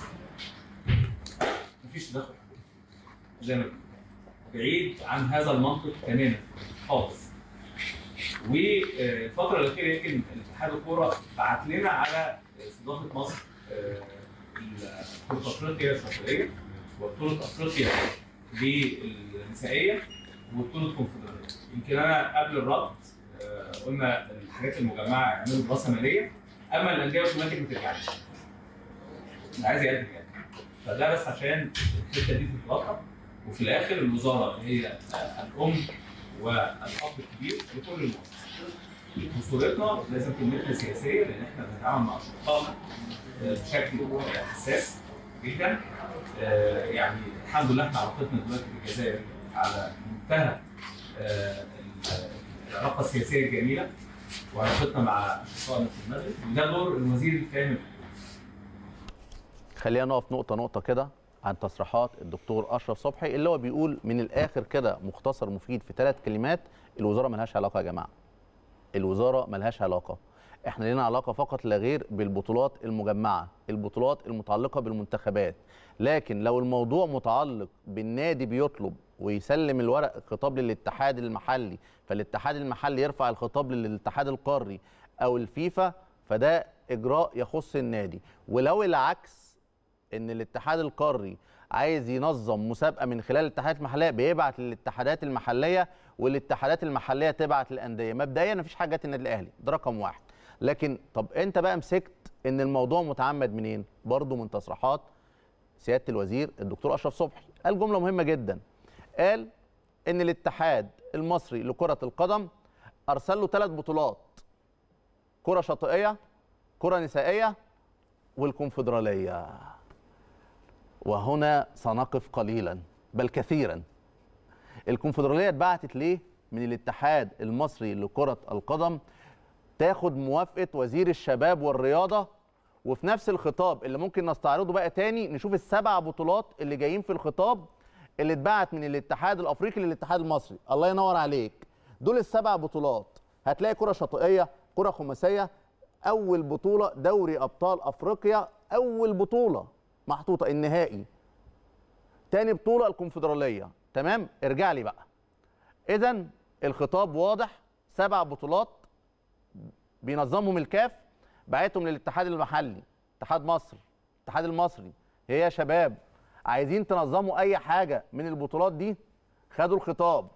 مفيش تدخل حكومي. زي ما بنقول. بعيد عن هذا المنطق تماما خالص. والفترة الأخيرة يمكن الاتحاد الكورة بعت لنا على استضافة مصر آه، بطولة أفريقيا الشرقية وبطولة أفريقيا للنسائية وبطولة كونفدرالية. يمكن أنا قبل الرد آه، قلنا الحاجات المجمعة يعملوا دراسة مالية أما الأندية أوتوماتيك ما ترجعش. اللي عايز يقدم يعني. فده بس عشان الحتة دي تتلقى وفي الآخر الوزارة هي آه، الأم والأب الكبير لكل المؤسسات. وصورتنا لازم كلمتنا سياسيه لان احنا بنتعامل مع اشقائنا آه، بشكل حساس جدا آه، يعني الحمد لله احنا علاقتنا دلوقتي بالجزائر على منتهى آه، العلاقه السياسيه الجميله وعلاقتنا مع اشقائنا في المغرب وده دور الوزير الفاهم خلينا نقف نقطة نقطة كده عن تصريحات الدكتور أشرف صبحي اللي هو بيقول من الآخر كده مختصر مفيد في ثلاث كلمات الوزارة ملهاش علاقة يا جماعة الوزارة ملهاش علاقة احنا لنا علاقه فقط لا غير بالبطولات المجمعه البطولات المتعلقه بالمنتخبات لكن لو الموضوع متعلق بالنادي بيطلب ويسلم الورق الخطاب للاتحاد المحلي فالاتحاد المحلي يرفع الخطاب للاتحاد القاري او الفيفا فده اجراء يخص النادي ولو العكس ان الاتحاد القاري عايز ينظم مسابقه من خلال الاتحادات المحليه بيبعت للاتحادات المحليه والاتحادات المحليه تبعت للانديه مبدئيا مفيش حاجه النادي الاهلي ده رقم واحد لكن طب انت بقى مسكت ان الموضوع متعمد منين برضه من تصريحات سياده الوزير الدكتور اشرف صبحي قال جمله مهمه جدا قال ان الاتحاد المصري لكره القدم ارسل له ثلاث بطولات كره شاطئيه كره نسائيه والكونفدراليه وهنا سنقف قليلا بل كثيرا الكونفدراليه اتبعتت ليه من الاتحاد المصري لكره القدم تاخد موافقه وزير الشباب والرياضه وفي نفس الخطاب اللي ممكن نستعرضه بقى تاني نشوف السبع بطولات اللي جايين في الخطاب اللي اتبعت من الاتحاد الافريقي للاتحاد المصري الله ينور عليك دول السبع بطولات هتلاقي كره شاطئيه كره خماسيه اول بطوله دوري ابطال افريقيا اول بطوله محطوطه النهائي تاني بطوله الكونفدراليه تمام ارجع لي بقى اذا الخطاب واضح سبع بطولات بينظمهم الكاف بعتهم للاتحاد المحلي اتحاد مصر الاتحاد المصري هي يا شباب عايزين تنظموا اي حاجه من البطولات دي خدوا الخطاب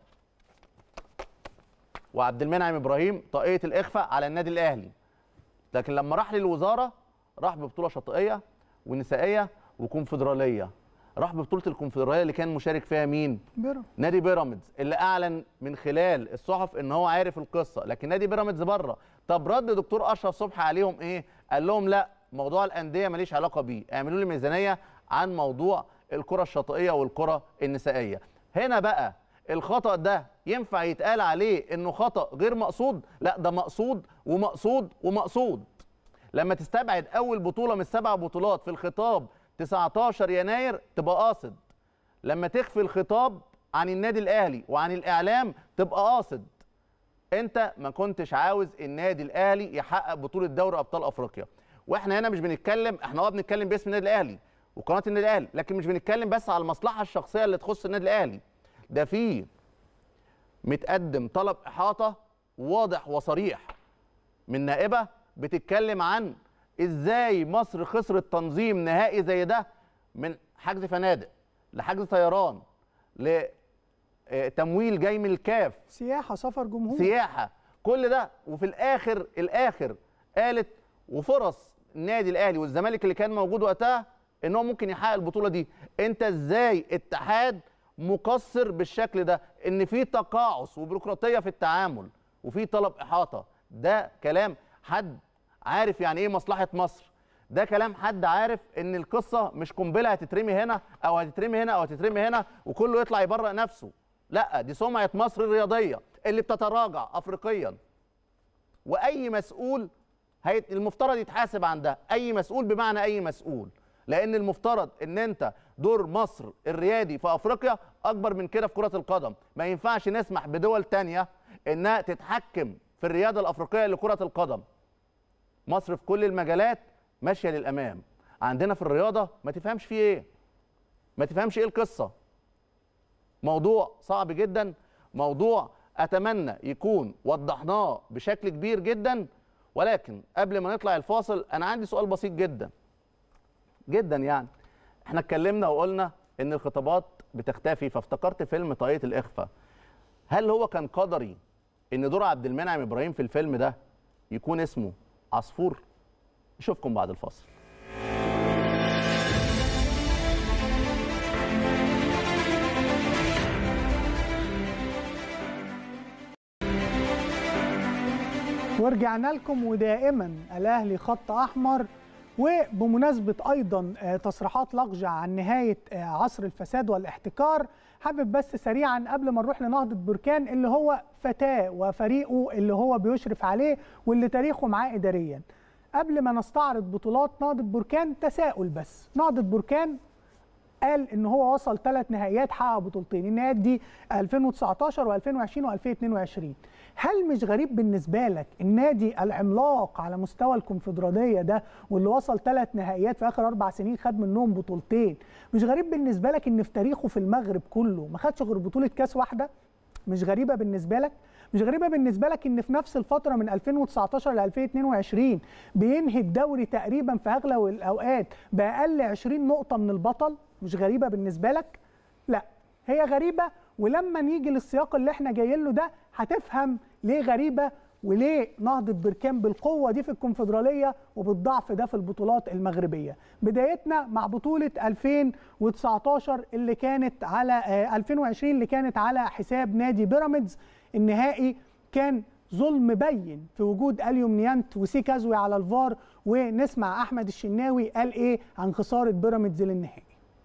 وعبد المنعم ابراهيم طاقيه الاخفاء على النادي الاهلي لكن لما راح للوزاره راح ببطوله شاطئيه ونسائيه وكونفدراليه راح ببطوله الكونفدراليه اللي كان مشارك فيها مين بيراميدز نادي بيراميدز اللي اعلن من خلال الصحف ان هو عارف القصه لكن نادي بيراميدز بره طب رد دكتور اشرف صبحي عليهم ايه قال لهم لا موضوع الانديه ماليش علاقه بيه اعملوا لي ميزانيه عن موضوع الكره الشاطئيه والكره النسائيه هنا بقى الخطا ده ينفع يتقال عليه انه خطا غير مقصود لا ده مقصود ومقصود ومقصود لما تستبعد اول بطوله من السبع بطولات في الخطاب 19 يناير تبقى قاصد لما تخفي الخطاب عن النادي الاهلي وعن الاعلام تبقى قاصد انت ما كنتش عاوز النادي الاهلي يحقق بطوله دوري ابطال افريقيا واحنا هنا مش بنتكلم احنا اه بنتكلم باسم النادي الاهلي وقناه النادي الاهلي لكن مش بنتكلم بس على المصلحه الشخصيه اللي تخص النادي الاهلي ده في متقدم طلب احاطه واضح وصريح من نائبه بتتكلم عن ازاي مصر خسرت تنظيم نهائي زي ده من حجز فنادق لحجز طيران لتمويل جاي من الكاف سياحه سفر جمهور سياحه كل ده وفي الاخر الاخر قالت وفرص النادي الاهلي والزمالك اللي كان موجود وقتها ان هو ممكن يحقق البطوله دي انت ازاي اتحاد مقصر بالشكل ده ان في تقاعس وبيروقراطيه في التعامل وفي طلب احاطه ده كلام حد عارف يعني ايه مصلحه مصر ده كلام حد عارف ان القصه مش قنبله هتترمي هنا او هتترمي هنا او هتترمي هنا وكله يطلع يبرئ نفسه لا دي سمعه مصر الرياضيه اللي بتتراجع افريقيا واي مسؤول هي المفترض يتحاسب عن ده اي مسؤول بمعنى اي مسؤول لان المفترض ان انت دور مصر الريادي في افريقيا اكبر من كده في كره القدم ما ينفعش نسمح بدول تانية انها تتحكم في الرياده الافريقيه لكره القدم مصر في كل المجالات ماشيه للامام عندنا في الرياضه ما تفهمش فيه ايه ما تفهمش ايه القصه موضوع صعب جدا موضوع اتمنى يكون وضحناه بشكل كبير جدا ولكن قبل ما نطلع الفاصل انا عندي سؤال بسيط جدا جدا يعني احنا اتكلمنا وقلنا ان الخطابات بتختفي فافتكرت فيلم طاقية الاخفاء هل هو كان قدري ان دور عبد المنعم ابراهيم في الفيلم ده يكون اسمه عصفور نشوفكم بعد الفاصل ورجعنا لكم ودائما الاهلي خط احمر وبمناسبه ايضا تصريحات لقجع عن نهايه عصر الفساد والاحتكار حابب بس سريعا قبل ما نروح لنهضه بركان اللي هو فتاه وفريقه اللي هو بيشرف عليه واللي تاريخه معاه اداريا قبل ما نستعرض بطولات نهضه بركان تساؤل بس نهضه بركان قال ان هو وصل ثلاث نهائيات حقق بطولتين النهائيات دي 2019 و2020 و2022 هل مش غريب بالنسبه لك النادي العملاق على مستوى الكونفدراليه ده واللي وصل ثلاث نهائيات في اخر اربع سنين خد منهم بطولتين مش غريب بالنسبه لك ان في تاريخه في المغرب كله ما خدش غير بطوله كاس واحده مش غريبه بالنسبه لك مش غريبه بالنسبه لك ان في نفس الفتره من 2019 ل 2022 بينهي الدوري تقريبا في اغلب الاوقات باقل 20 نقطه من البطل مش غريبه بالنسبه لك لا هي غريبه ولما نيجي للسياق اللي احنا جايين له ده هتفهم ليه غريبه وليه نهضة بركان بالقوة دي في الكونفدرالية وبالضعف ده في البطولات المغربية بدايتنا مع بطولة 2019 اللي كانت على آه 2020 اللي كانت على حساب نادي بيراميدز النهائي كان ظلم بين في وجود اليوم نيانت وسي كازوي على الفار ونسمع احمد الشناوي قال ايه عن خساره بيراميدز للنهائي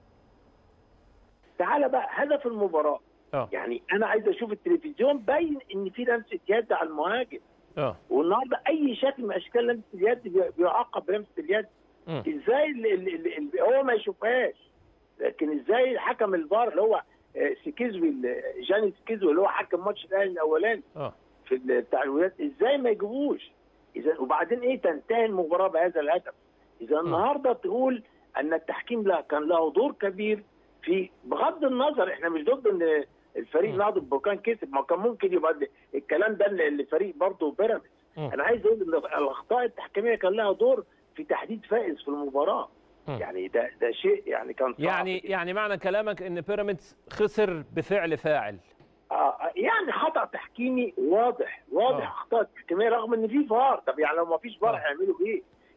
تعالى بقى هدف المباراه اه يعني انا عايز اشوف التلفزيون باين ان في لمسه يد على المهاجم اه والنهارده اي شكل من اشكال لمسه اليد بي- بيعاقب بلمسه اليد مم. ازاي ال ال ال ال هو ما يشوفهاش لكن ازاي حكم الفار اللي هو آه، سكيزوي ال- جاني سكيزوي اللي هو حكم ماتش الاهلي الاولاني اه في التعويضات ازاي ما يجيبوش اذا وبعدين ايه تنتهي المباراه بهذا الهدف اذا النهارده تقول ان التحكيم لا كان له دور كبير في بغض النظر احنا مش ضد ان الفريق نهضه بركان كسب ما كان ممكن يبقى ال- الكلام ده ل- لفريق برضه بيراميدز مم. انا عايز اقول ان الاخطاء التحكيميه كان لها دور في تحديد فائز في المباراه مم. يعني ده ده شيء يعني كان صعب يعني يعني معنى كلامك ان بيراميدز خسر بفعل فاعل آه يعني خطا تحكيمي واضح واضح آه. اخطاء تحكيميه رغم ان في فار طب يعني لو ما فيش فار هيعملوا ايه؟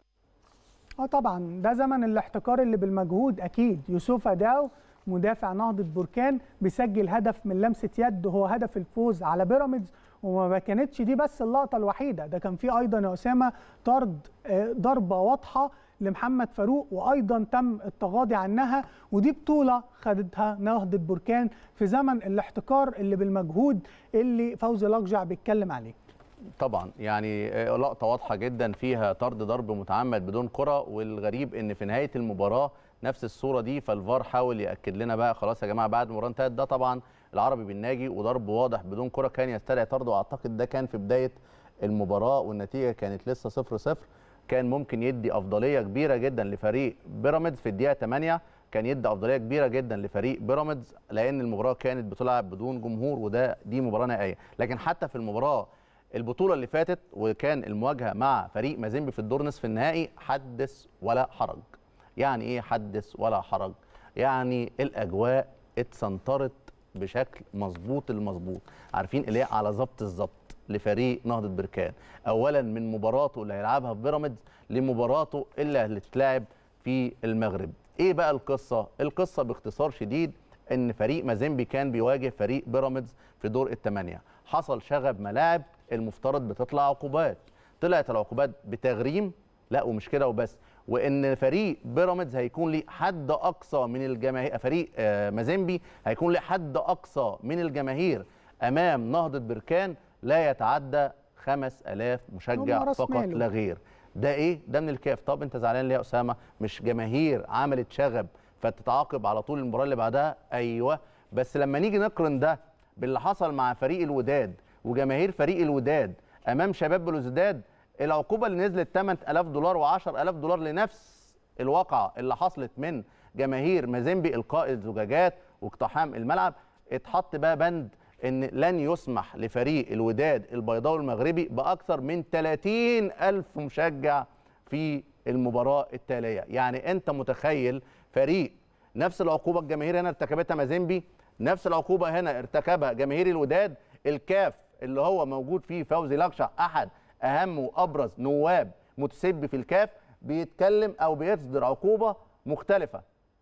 اه طبعا ده زمن الاحتكار اللي بالمجهود اكيد يوسف داو مدافع نهضة بركان بيسجل هدف من لمسة يد هو هدف الفوز على بيراميدز وما كانتش دي بس اللقطة الوحيدة ده كان في أيضا يا أسامة طرد آه، ضربة واضحة لمحمد فاروق وأيضا تم التغاضي عنها ودي بطولة خدتها نهضة بركان في زمن الاحتكار اللي بالمجهود اللي فوزي لقجع بيتكلم عليه طبعا يعني آه، لقطه واضحه جدا فيها طرد ضرب متعمد بدون كره والغريب ان في نهايه المباراه نفس الصوره دي فالفار حاول ياكد لنا بقى خلاص يا جماعه بعد المباراه انتهت ده طبعا العربي بالناجي وضرب واضح بدون كره كان يستدعي طرد واعتقد ده كان في بدايه المباراه والنتيجه كانت لسه 0 0 كان ممكن يدي افضليه كبيره جدا لفريق بيراميدز في الدقيقه 8 كان يدي افضليه كبيره جدا لفريق بيراميدز لان المباراه كانت بتلعب بدون جمهور وده دي مباراه نهائيه لكن حتى في المباراه البطوله اللي فاتت وكان المواجهه مع فريق مازيمبي في الدور نصف النهائي حدث ولا حرج يعني ايه حدث ولا حرج يعني الاجواء اتسنطرت بشكل مظبوط المظبوط عارفين اللي هي على ظبط الظبط لفريق نهضه بركان اولا من مباراته اللي هيلعبها في بيراميدز لمباراته اللي هتتلعب في المغرب ايه بقى القصه القصه باختصار شديد ان فريق مازيمبي كان بيواجه فريق بيراميدز في دور الثمانيه حصل شغب ملاعب المفترض بتطلع عقوبات طلعت العقوبات بتغريم لا ومش كده وبس وان فريق بيراميدز هيكون ليه حد اقصى من الجماهير فريق آه، مازيمبي هيكون ليه حد اقصى من الجماهير امام نهضه بركان لا يتعدى 5000 هم مشجع راس فقط ماله. لا غير ده ايه ده من الكاف طب انت زعلان ليه يا اسامه مش جماهير عملت شغب فتتعاقب على طول المباراه اللي بعدها ايوه بس لما نيجي نقارن ده باللي حصل مع فريق الوداد وجماهير فريق الوداد امام شباب بلوزداد العقوبه اللي نزلت 8000 دولار و10000 دولار لنفس الواقعه اللي حصلت من جماهير مازيمبي القاء الزجاجات واقتحام الملعب اتحط بقى بند ان لن يسمح لفريق الوداد البيضاوي المغربي باكثر من 30 الف مشجع في المباراه التاليه يعني انت متخيل فريق نفس العقوبه الجماهير هنا ارتكبتها مازيمبي نفس العقوبه هنا ارتكبها جماهير الوداد الكاف اللي هو موجود فيه فوزي لقشع احد اهم وابرز نواب متسبي في الكاف بيتكلم او بيصدر عقوبه مختلفه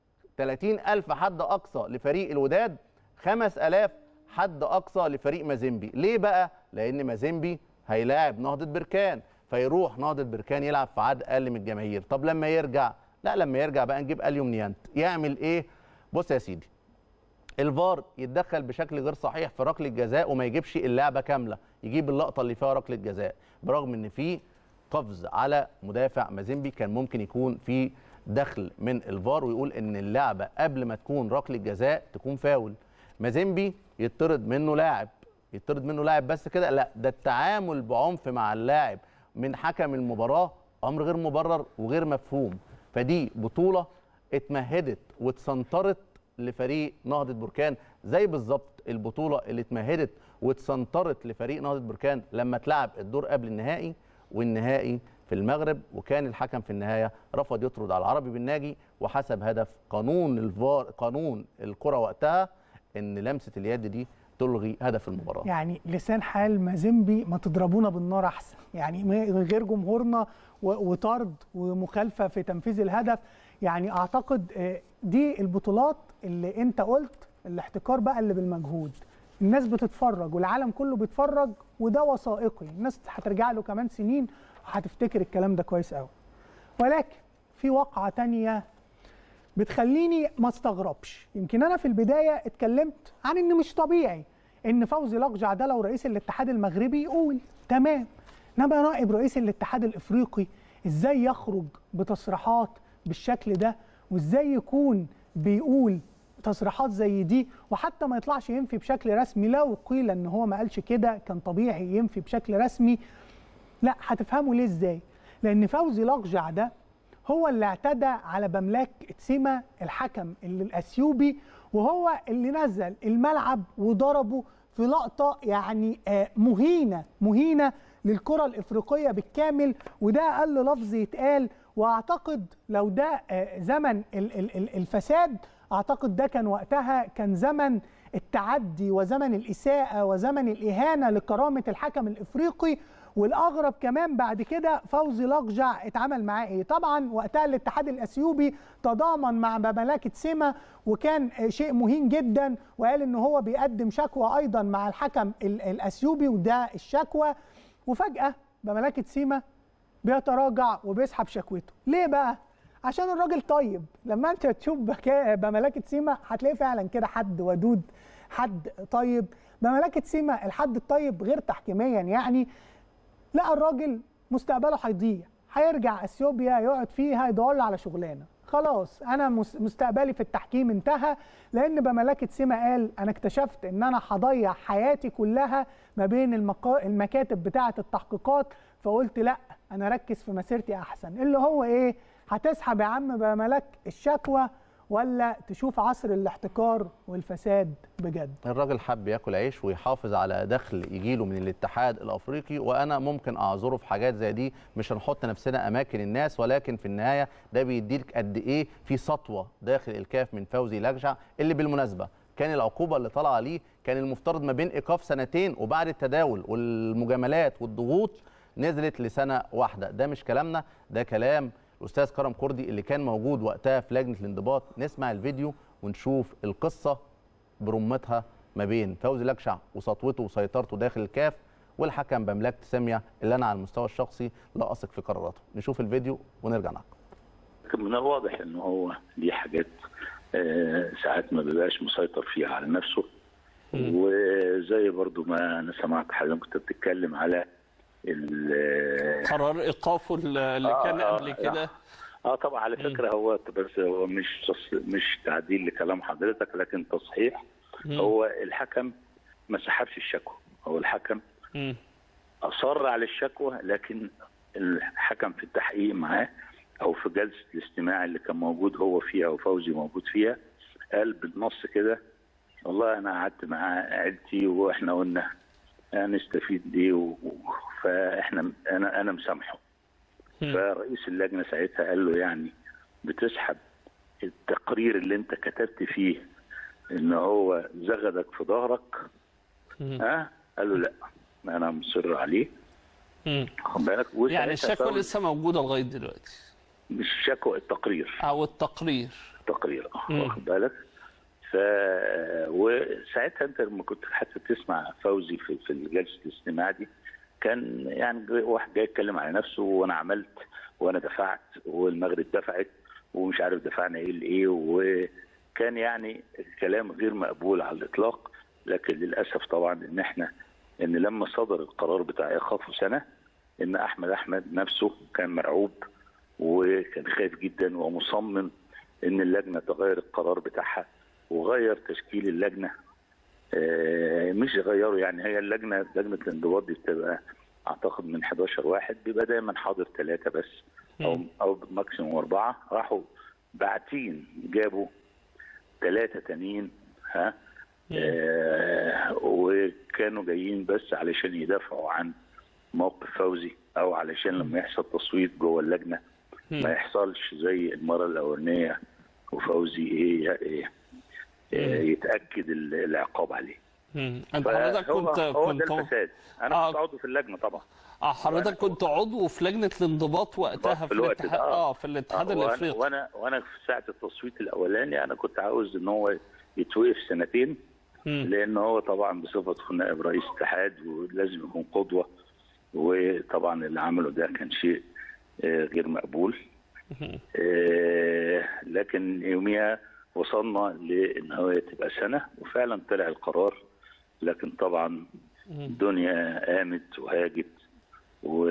30 ألف حد أقصى لفريق الوداد 5000 حد أقصى لفريق مازيمبي ليه بقى؟ لأن مازيمبي هيلاعب نهضة بركان فيروح نهضة بركان يلعب في عدد أقل من الجماهير طب لما يرجع لا لما يرجع بقى نجيب اليوم نيانت يعمل إيه؟ بص يا سيدي الفار يتدخل بشكل غير صحيح في ركله الجزاء وما يجيبش اللعبه كامله يجيب اللقطه اللي فيها ركله جزاء برغم ان في قفز على مدافع مازيمبي كان ممكن يكون في دخل من الفار ويقول ان اللعبه قبل ما تكون ركله جزاء تكون فاول مازيمبي يطرد منه لاعب يطرد منه لاعب بس كده لا ده التعامل بعنف مع اللاعب من حكم المباراه امر غير مبرر وغير مفهوم فدي بطوله اتمهدت واتسنطرت لفريق نهضه بركان زي بالظبط البطوله اللي اتمهدت واتسنطرت لفريق نهضه بركان لما اتلعب الدور قبل النهائي والنهائي في المغرب وكان الحكم في النهايه رفض يطرد على العربي بالناجي وحسب هدف قانون الفار قانون الكره وقتها ان لمسه اليد دي تلغي هدف المباراه يعني لسان حال مازيمبي ما تضربونا بالنار احسن يعني من غير جمهورنا و- وطرد ومخالفه في تنفيذ الهدف يعني اعتقد آه، دي البطولات اللي انت قلت الاحتكار بقى اللي بالمجهود الناس بتتفرج والعالم كله بيتفرج وده وثائقي الناس هترجع له كمان سنين وهتفتكر الكلام ده كويس قوي ولكن في واقعه تانية بتخليني ما استغربش يمكن انا في البدايه اتكلمت عن ان مش طبيعي ان فوزي لقجع ده لو رئيس الاتحاد المغربي يقول تمام انما نائب رئيس الاتحاد الافريقي ازاي يخرج بتصريحات بالشكل ده وازاي يكون بيقول تصريحات زي دي وحتى ما يطلعش ينفي بشكل رسمي لو قيل ان هو ما قالش كده كان طبيعي ينفي بشكل رسمي لا هتفهموا ليه ازاي لان فوزي لقجع ده هو اللي اعتدى على بملاك تسيما الحكم اللي الاثيوبي وهو اللي نزل الملعب وضربه في لقطه يعني آه، مهينه مهينه للكره الافريقيه بالكامل وده اقل لفظ يتقال واعتقد لو ده آه، زمن ال- ال- ال- الفساد اعتقد ده كان وقتها كان زمن التعدي وزمن الاساءه وزمن الاهانه لكرامه الحكم الافريقي والاغرب كمان بعد كده فوزي لقجع اتعمل معاه ايه طبعا وقتها الاتحاد الاثيوبي تضامن مع بملاكه سيما وكان آه، شيء مهين جدا وقال ان هو بيقدم شكوى ايضا مع الحكم ال- الاثيوبي وده الشكوى وفجاه بملاكه سيما بيتراجع وبيسحب شكوته ليه بقى عشان الراجل طيب لما انت تشوف بكا- بملاكه سيما هتلاقي فعلا كده حد ودود حد طيب بملاكه سيما الحد الطيب غير تحكيميا يعني لا الراجل مستقبله هيضيع هيرجع اثيوبيا يقعد فيها يدور له على شغلانه خلاص انا مس- مستقبلي في التحكيم انتهى لان بملاكه سيما قال انا اكتشفت ان انا هضيع حياتي كلها ما بين المقا... المكاتب بتاعه التحقيقات فقلت لا انا اركز في مسيرتي احسن اللي هو ايه هتسحب يا عم بملاك الشكوى ولا تشوف عصر الاحتكار والفساد بجد الراجل حب ياكل عيش ويحافظ على دخل يجيله من الاتحاد الافريقي وانا ممكن اعذره في حاجات زي دي مش هنحط نفسنا اماكن الناس ولكن في النهايه ده بيديك قد ايه في سطوه داخل الكاف من فوزي لجع اللي بالمناسبه كان العقوبه اللي طالعه عليه كان المفترض ما بين ايقاف سنتين وبعد التداول والمجاملات والضغوط نزلت لسنه واحده ده مش كلامنا ده كلام الاستاذ كرم كردي اللي كان موجود وقتها في لجنه الانضباط نسمع الفيديو ونشوف القصه برمتها ما بين فوزي لكشع وسطوته وسيطرته داخل الكاف والحكم بملاك تسامية اللي انا على المستوى الشخصي لا اثق في قراراته نشوف الفيديو ونرجع نعقب لكن من الواضح ان هو ليه حاجات آه، ساعات ما بيبقاش مسيطر فيها على نفسه وزي برضو ما انا سمعت حضرتك كنت بتتكلم على ال- قرار ايقافه اللي آه، كان آه، قبل كده اه طبعا على فكره هو بس هو مش تص- مش تعديل لكلام حضرتك لكن تصحيح مم. هو الحكم ما سحبش الشكوى هو الحكم مم. اصر على الشكوى لكن الحكم في التحقيق معاه او في جلسه الاستماع اللي كان موجود هو فيها وفوزي موجود فيها قال بالنص كده والله انا قعدت مع عيلتي واحنا قلنا هنستفيد ايه و- و- فاحنا انا انا مسامحه فرئيس اللجنه ساعتها قال له يعني بتسحب التقرير اللي انت كتبت فيه ان هو زغدك في ظهرك ها قال له لا انا مصر عليه مم. خد بالك يعني وساعتها الشكوى فوزي- لسه موجوده لغايه دلوقتي مش شكوى التقرير او التقرير التقرير اه مم. واخد بالك ف وساعتها انت لما كنت حتى تسمع فوزي في في جلسه الاستماع دي كان يعني جاي- واحد جاي يتكلم على نفسه وانا عملت وانا دفعت والمغرب دفعت ومش عارف دفعنا ايه لايه وكان يعني الكلام غير مقبول على الاطلاق لكن للاسف طبعا ان احنا ان لما صدر القرار بتاع ايقافه سنه ان احمد احمد نفسه كان مرعوب وكان خايف جدا ومصمم ان اللجنه تغير القرار بتاعها وغير تشكيل اللجنه آه، مش غيروا يعني هي اللجنه لجنه الانضباط دي بتبقى اعتقد من 11 واحد بيبقى دايما حاضر ثلاثه بس او او ماكسيموم اربعه راحوا باعتين جابوا ثلاثه تانيين ها آه وكانوا جايين بس علشان يدافعوا عن موقف فوزي او علشان لما يحصل تصويت جوه اللجنه ما يحصلش زي المره الاولانيه وفوزي ايه, إيه, إيه يتاكد ال- العقاب عليه مم. انت حضرتك فهو- كنت هو كنت ده الفساد انا آه. كنت عضو في اللجنه طبعا اه حضرتك كنت عضو في لجنه الانضباط وقتها في في الوقت الاتحاد ده اه في الاتحاد آه، وأنا- الافريقي وانا وانا في ساعه التصويت الاولاني انا كنت عاوز ان هو يتوقف سنتين لان هو طبعا بصفته نائب رئيس اتحاد ولازم يكون قدوه وطبعا اللي عمله ده كان شيء آه، غير مقبول آه، لكن يوميها وصلنا لان هو تبقى سنه وفعلا طلع القرار لكن طبعا الدنيا قامت وهاجت و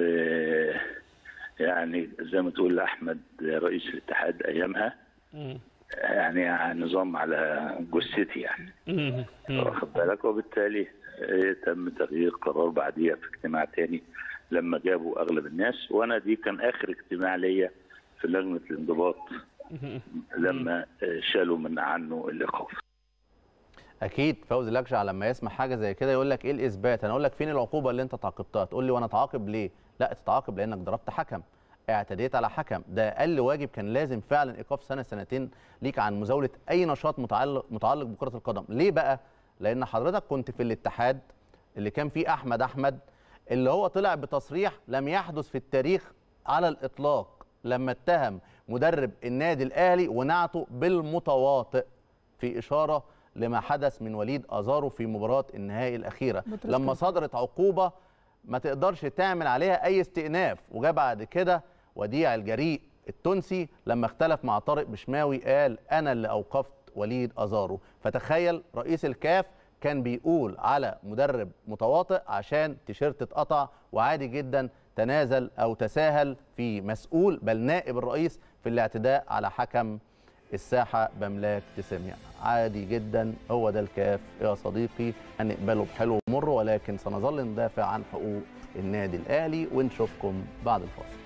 يعني زي ما تقول احمد رئيس الاتحاد ايامها يعني نظام على جثتي يعني واخد بالك وبالتالي آه، تم تغيير قرار بعديها في اجتماع تاني لما جابوا اغلب الناس وانا دي كان اخر اجتماع ليا في لجنه الانضباط لما آه، شالوا من عنه الايقاف اكيد فوزي لكشع لما يسمع حاجه زي كده يقول لك ايه الاثبات انا اقول لك فين العقوبه اللي انت تعاقبتها تقول لي وانا اتعاقب ليه لا تتعاقب لانك ضربت حكم اعتديت على حكم ده اقل واجب كان لازم فعلا ايقاف سنه سنتين ليك عن مزاوله اي نشاط متعلق متعلق بكره القدم ليه بقى لان حضرتك كنت في الاتحاد اللي كان فيه احمد احمد اللي هو طلع بتصريح لم يحدث في التاريخ على الاطلاق لما اتهم مدرب النادي الاهلي ونعته بالمتواطئ في اشاره لما حدث من وليد ازارو في مباراه النهائي الاخيره بترسكن. لما صدرت عقوبه ما تقدرش تعمل عليها اي استئناف وجا بعد كده وديع الجريء التونسي لما اختلف مع طارق بشماوي قال انا اللي اوقفت وليد ازارو فتخيل رئيس الكاف كان بيقول على مدرب متواطئ عشان تيشيرت اتقطع وعادي جدا تنازل او تساهل في مسؤول بل نائب الرئيس في الاعتداء على حكم الساحه بملاك تسميع عادي جدا هو ده الكاف يا صديقي هنقبله بحلو ومر ولكن سنظل ندافع عن حقوق النادي الاهلي ونشوفكم بعد الفاصل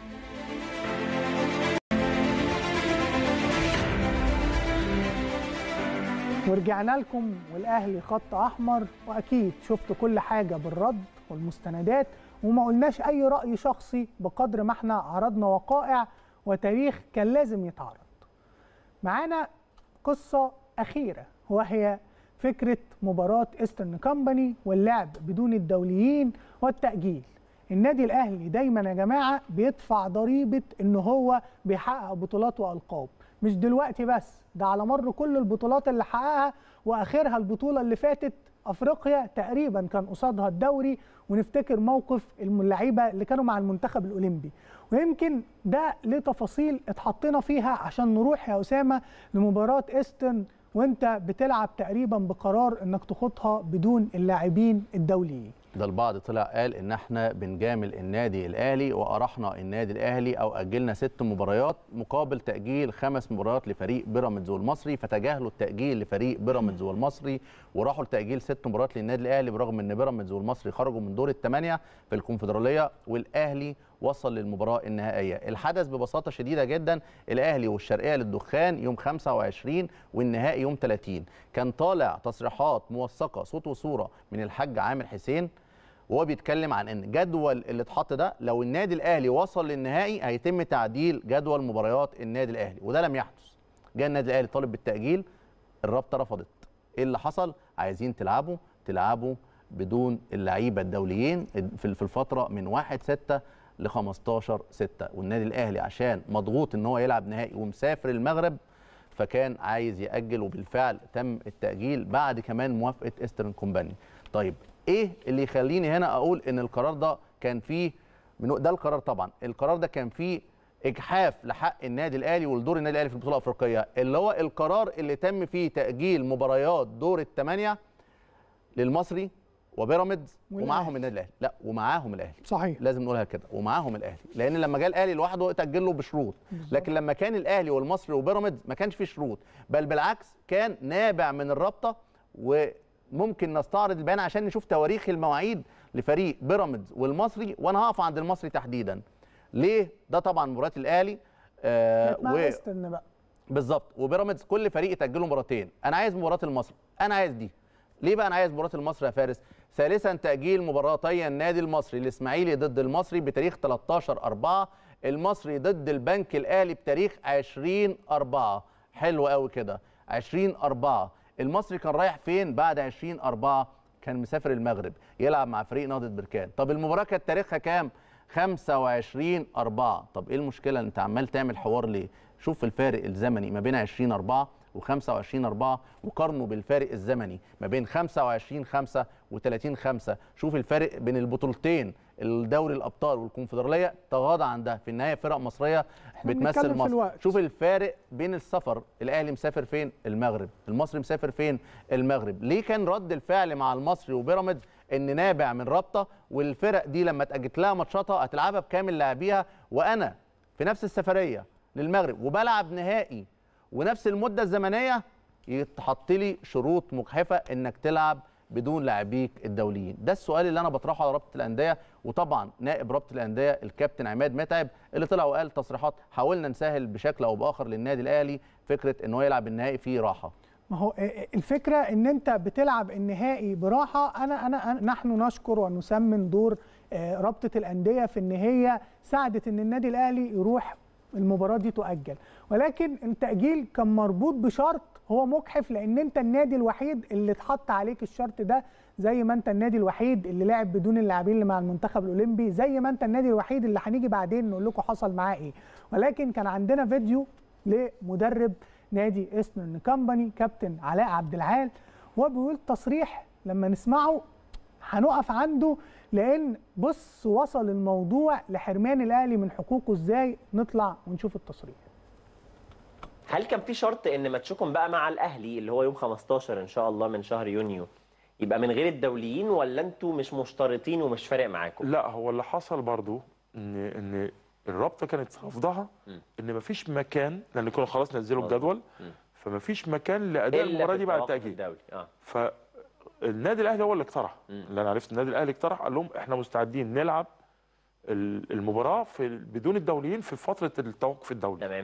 ورجعنا لكم والاهلي خط احمر واكيد شفتوا كل حاجه بالرد والمستندات وما قلناش اي راي شخصي بقدر ما احنا عرضنا وقائع وتاريخ كان لازم يتعرض معانا قصه اخيره وهي فكره مباراه ايسترن كومباني واللعب بدون الدوليين والتاجيل النادي الاهلي دايما يا جماعه بيدفع ضريبه ان هو بيحقق بطولات والقاب مش دلوقتي بس ده على مر كل البطولات اللي حققها واخرها البطوله اللي فاتت افريقيا تقريبا كان قصادها الدوري ونفتكر موقف اللعيبه اللي كانوا مع المنتخب الاولمبي ويمكن ده ليه تفاصيل اتحطينا فيها عشان نروح يا اسامه لمباراه ايسترن وانت بتلعب تقريبا بقرار انك تخوضها بدون اللاعبين الدوليين ده البعض طلع قال ان احنا بنجامل النادي الاهلي وارحنا النادي الاهلي او اجلنا ست مباريات مقابل تاجيل خمس مباريات لفريق بيراميدز والمصري فتجاهلوا التاجيل لفريق بيراميدز والمصري وراحوا لتاجيل ست مباريات للنادي الاهلي برغم ان بيراميدز والمصري خرجوا من دور الثمانيه في الكونفدراليه والاهلي وصل للمباراه النهائيه الحدث ببساطه شديده جدا الاهلي والشرقيه للدخان يوم 25 والنهائي يوم 30 كان طالع تصريحات موثقه صوت وصوره من الحاج عامر حسين وهو بيتكلم عن ان جدول اللي اتحط ده لو النادي الاهلي وصل للنهائي هيتم تعديل جدول مباريات النادي الاهلي وده لم يحدث جاء النادي الاهلي طالب بالتاجيل الرابطه رفضت ايه اللي حصل عايزين تلعبوا تلعبوا بدون اللعيبه الدوليين في في الفتره من 1 6 ل 15 6 والنادي الاهلي عشان مضغوط ان هو يلعب نهائي ومسافر المغرب فكان عايز ياجل وبالفعل تم التاجيل بعد كمان موافقه ايسترن كومباني طيب ايه اللي يخليني هنا اقول ان القرار ده كان فيه من ده القرار طبعا القرار ده كان فيه اجحاف لحق النادي الاهلي ولدور النادي الاهلي في البطوله الافريقيه اللي هو القرار اللي تم فيه تاجيل مباريات دور الثمانيه للمصري وبيراميدز والأهلي. ومعاهم النادي الاهلي لا ومعاهم الاهلي صحيح لازم نقولها كده ومعاهم الاهلي لان لما جه الاهلي لوحده اتاجل له بشروط لكن لما كان الاهلي والمصري وبيراميدز ما كانش فيه شروط بل بالعكس كان نابع من الرابطه وممكن نستعرض البيان عشان نشوف تواريخ المواعيد لفريق بيراميدز والمصري وانا هقف عند المصري تحديدا ليه ده طبعا مباراه الاهلي آه كانت مع و- ايسترن بقى بالظبط وبيراميدز كل فريق يتاجله مباراتين انا عايز مباراه المصري انا عايز دي ليه بقى انا عايز مباراه المصري يا فارس ثالثا تاجيل مباراتي النادي المصري الاسماعيلي ضد المصري بتاريخ 13 4 المصري ضد البنك الاهلي بتاريخ 20 4 حلو قوي كده 20 4 المصري كان رايح فين بعد 20 4 كان مسافر المغرب يلعب مع فريق نهضه بركان طب المباراه كانت تاريخها كام 25 4 طب ايه المشكله انت عمال تعمل حوار ليه شوف الفارق الزمني ما بين 20 4 و25 4 وقارنه بالفارق الزمني ما بين 25 5 و30 5 شوف الفارق بين البطولتين الدوري الابطال والكونفدراليه تغاضى عن ده في النهايه فرق مصريه بنتكلم بتمثل في مصر الوقت. شوف الفارق بين السفر الاهلي مسافر فين المغرب المصري مسافر فين المغرب ليه كان رد الفعل مع المصري وبيراميدز ان نابع من رابطه والفرق دي لما اتاجت لها ماتشاتها هتلعبها بكامل لاعبيها وانا في نفس السفريه للمغرب وبلعب نهائي ونفس المده الزمنيه يتحط لي شروط مجحفه انك تلعب بدون لاعبيك الدوليين ده السؤال اللي انا بطرحه على رابطه الانديه وطبعا نائب رابطه الانديه الكابتن عماد متعب اللي طلع وقال تصريحات حاولنا نسهل بشكل او باخر للنادي الاهلي فكره ان هو يلعب النهائي فيه راحه ما هو الفكره ان انت بتلعب النهائي براحه انا انا أنا- نحن نشكر ونسمن دور آه، رابطه الانديه في ان هي ساعدت ان النادي الاهلي يروح المباراه دي تؤجل ولكن التاجيل كان مربوط بشرط هو مجحف لان انت النادي الوحيد اللي اتحط عليك الشرط ده زي ما انت النادي الوحيد اللي لعب بدون اللاعبين اللي مع المنتخب الاولمبي زي ما انت النادي الوحيد اللي هنيجي بعدين نقول لكم حصل معاه ايه ولكن كان عندنا فيديو لمدرب نادي ايسترن كامباني كابتن علاء عبد العال وهو بيقول تصريح لما نسمعه هنقف عنده لان بص وصل الموضوع لحرمان الاهلي من حقوقه ازاي نطلع ونشوف التصريح هل كان في شرط ان ماتشكم بقى مع الاهلي اللي هو يوم 15 ان شاء الله من شهر يونيو يبقى من غير الدوليين ولا انتوا مش مشترطين ومش فارق معاكم؟ لا هو اللي حصل برضو ان ان الرابطه كانت رافضها ان مفيش مكان لان كانوا خلاص نزلوا الجدول فمفيش مكان لاداء إلا المباراه في دي بعد التوقف التاجيل الدولي اه فالنادي الاهلي هو اللي اقترح اللي انا عرفت النادي الاهلي اقترح قال لهم احنا مستعدين نلعب ال- المباراه في بدون الدوليين في فتره التوقف الدولي تمام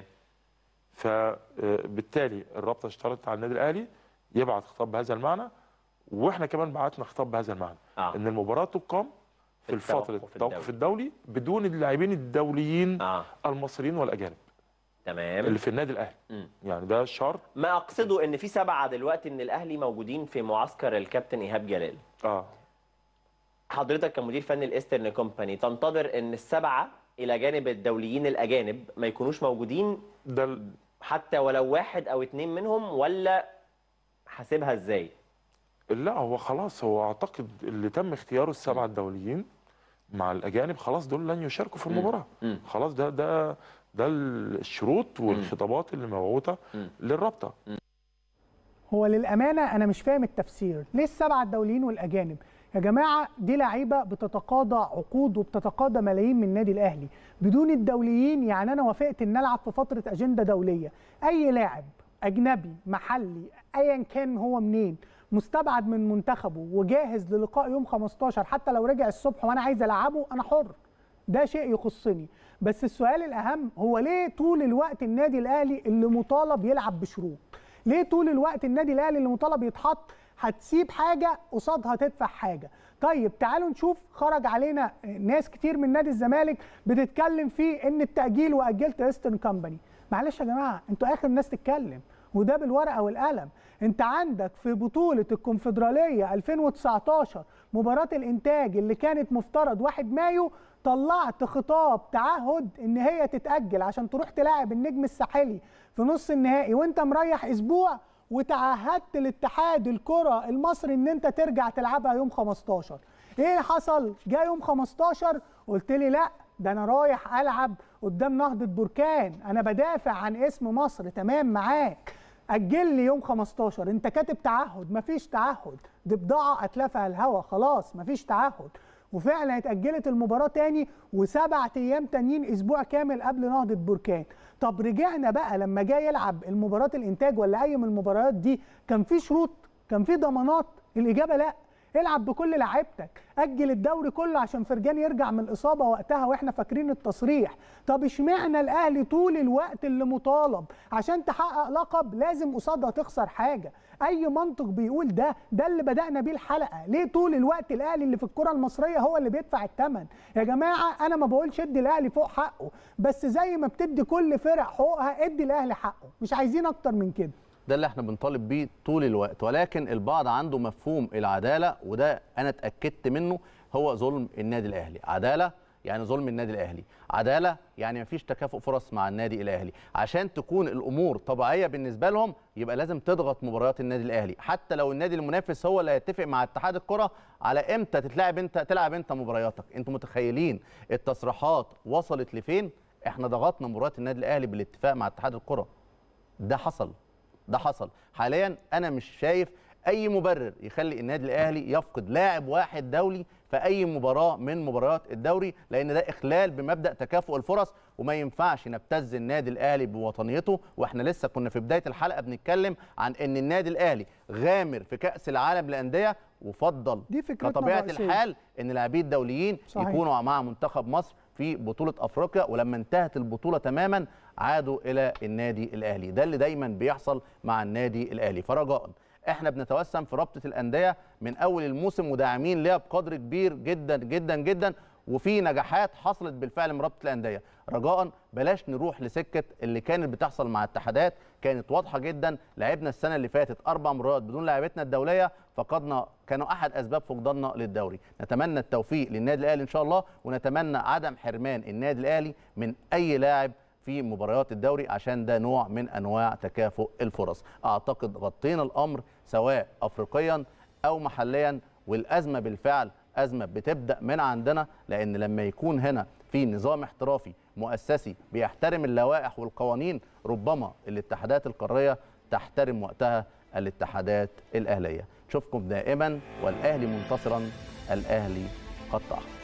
فبالتالي الرابطه اشترطت على النادي الاهلي يبعت خطاب بهذا المعنى واحنا كمان بعتنا خطاب بهذا المعنى آه. ان المباراه تقام في التوقف فتره الدولي. التوقف الدولي بدون اللاعبين الدوليين آه. المصريين والاجانب تمام اللي في النادي الاهلي مم. يعني ده شرط ما اقصده ان في سبعه دلوقتي من الاهلي موجودين في معسكر الكابتن ايهاب جلال اه حضرتك كمدير فني الايسترن كومباني تنتظر ان السبعه الى جانب الدوليين الاجانب ما يكونوش موجودين ده حتى ولو واحد او اتنين منهم ولا حاسبها ازاي؟ لا هو خلاص هو اعتقد اللي تم اختياره السبعه الدوليين مع الاجانب خلاص دول لن يشاركوا في المباراه مم. خلاص ده ده ده الشروط والخطابات اللي مبعوثه للرابطه هو للامانه انا مش فاهم التفسير ليه السبعه الدوليين والاجانب يا جماعه دي لعيبه بتتقاضى عقود وبتتقاضى ملايين من النادي الاهلي بدون الدوليين يعني انا وافقت ان العب في فتره اجنده دوليه اي لاعب اجنبي محلي ايا كان هو منين مستبعد من منتخبه وجاهز للقاء يوم 15 حتى لو رجع الصبح وانا عايز العبه انا حر ده شيء يخصني بس السؤال الاهم هو ليه طول الوقت النادي الاهلي اللي مطالب يلعب بشروط ليه طول الوقت النادي الاهلي اللي مطالب يتحط هتسيب حاجه قصادها تدفع حاجه طيب تعالوا نشوف خرج علينا ناس كتير من نادي الزمالك بتتكلم في ان التاجيل واجلت ايسترن كامباني معلش يا جماعه انتوا اخر ناس تتكلم وده بالورقه والقلم انت عندك في بطوله الكونفدراليه 2019 مباراه الانتاج اللي كانت مفترض 1 مايو طلعت خطاب تعهد ان هي تتاجل عشان تروح تلاعب النجم الساحلي في نص النهائي وانت مريح اسبوع وتعهدت الاتحاد الكره المصري ان انت ترجع تلعبها يوم 15 ايه حصل جاء يوم 15 قلت لي لا ده انا رايح العب قدام نهضه بركان انا بدافع عن اسم مصر تمام معاك اجل لي يوم 15 انت كاتب تعهد مفيش تعهد دي بضاعه اتلفها الهوا خلاص مفيش تعهد وفعلا اتاجلت المباراه تاني وسبع ايام تانيين اسبوع كامل قبل نهضه بركان طب رجعنا بقى لما جاي يلعب المباراه الانتاج ولا اي من المباريات دي كان في شروط كان في ضمانات الاجابه لا العب بكل لعيبتك اجل الدوري كله عشان فرجان يرجع من الاصابه وقتها واحنا فاكرين التصريح طب اشمعنى الاهلي طول الوقت اللي مطالب عشان تحقق لقب لازم قصادها تخسر حاجه اي منطق بيقول ده ده اللي بدانا بيه الحلقه ليه طول الوقت الاهلي اللي في الكره المصريه هو اللي بيدفع الثمن يا جماعه انا ما بقولش ادي الاهلي فوق حقه بس زي ما بتدي كل فرق حقوقها ادي الاهلي حقه مش عايزين اكتر من كده ده اللي احنا بنطالب بيه طول الوقت ولكن البعض عنده مفهوم العداله وده انا اتاكدت منه هو ظلم النادي الاهلي عداله يعني ظلم النادي الاهلي عداله يعني مفيش تكافؤ فرص مع النادي الاهلي عشان تكون الامور طبيعيه بالنسبه لهم يبقى لازم تضغط مباريات النادي الاهلي حتى لو النادي المنافس هو اللي هيتفق مع اتحاد الكره على امتى تتلعب انت تلعب انت مبارياتك انتوا متخيلين التصريحات وصلت لفين احنا ضغطنا مباريات النادي الاهلي بالاتفاق مع اتحاد الكره ده حصل ده حصل حاليا انا مش شايف اي مبرر يخلي النادي الاهلي يفقد لاعب واحد دولي في اي مباراه من مباريات الدوري لان ده اخلال بمبدا تكافؤ الفرص وما ينفعش نبتز النادي الاهلي بوطنيته واحنا لسه كنا في بدايه الحلقه بنتكلم عن ان النادي الاهلي غامر في كاس العالم للانديه وفضل دي فكرتنا كطبيعه الرئيسية. الحال ان لاعبي الدوليين صحيح. يكونوا مع منتخب مصر في بطوله افريقيا ولما انتهت البطوله تماما عادوا الى النادي الاهلي ده اللي دايما بيحصل مع النادي الاهلي فرجاء احنا بنتوسم في رابطه الانديه من اول الموسم وداعمين ليها بقدر كبير جدا جدا جدا وفي نجاحات حصلت بالفعل من رابطه الانديه رجاء بلاش نروح لسكه اللي كانت بتحصل مع اتحادات كانت واضحه جدا لعبنا السنه اللي فاتت اربع مرات بدون لاعبتنا الدوليه فقدنا كانوا احد اسباب فقداننا للدوري نتمنى التوفيق للنادي الاهلي ان شاء الله ونتمنى عدم حرمان النادي الاهلي من اي لاعب في مباريات الدوري عشان ده نوع من انواع تكافؤ الفرص اعتقد غطينا الامر سواء افريقيا او محليا والازمه بالفعل ازمه بتبدا من عندنا لان لما يكون هنا في نظام احترافي مؤسسي بيحترم اللوائح والقوانين ربما الاتحادات القاريه تحترم وقتها الاتحادات الاهليه نشوفكم دائما والاهلي منتصرا الاهلي قد تاخر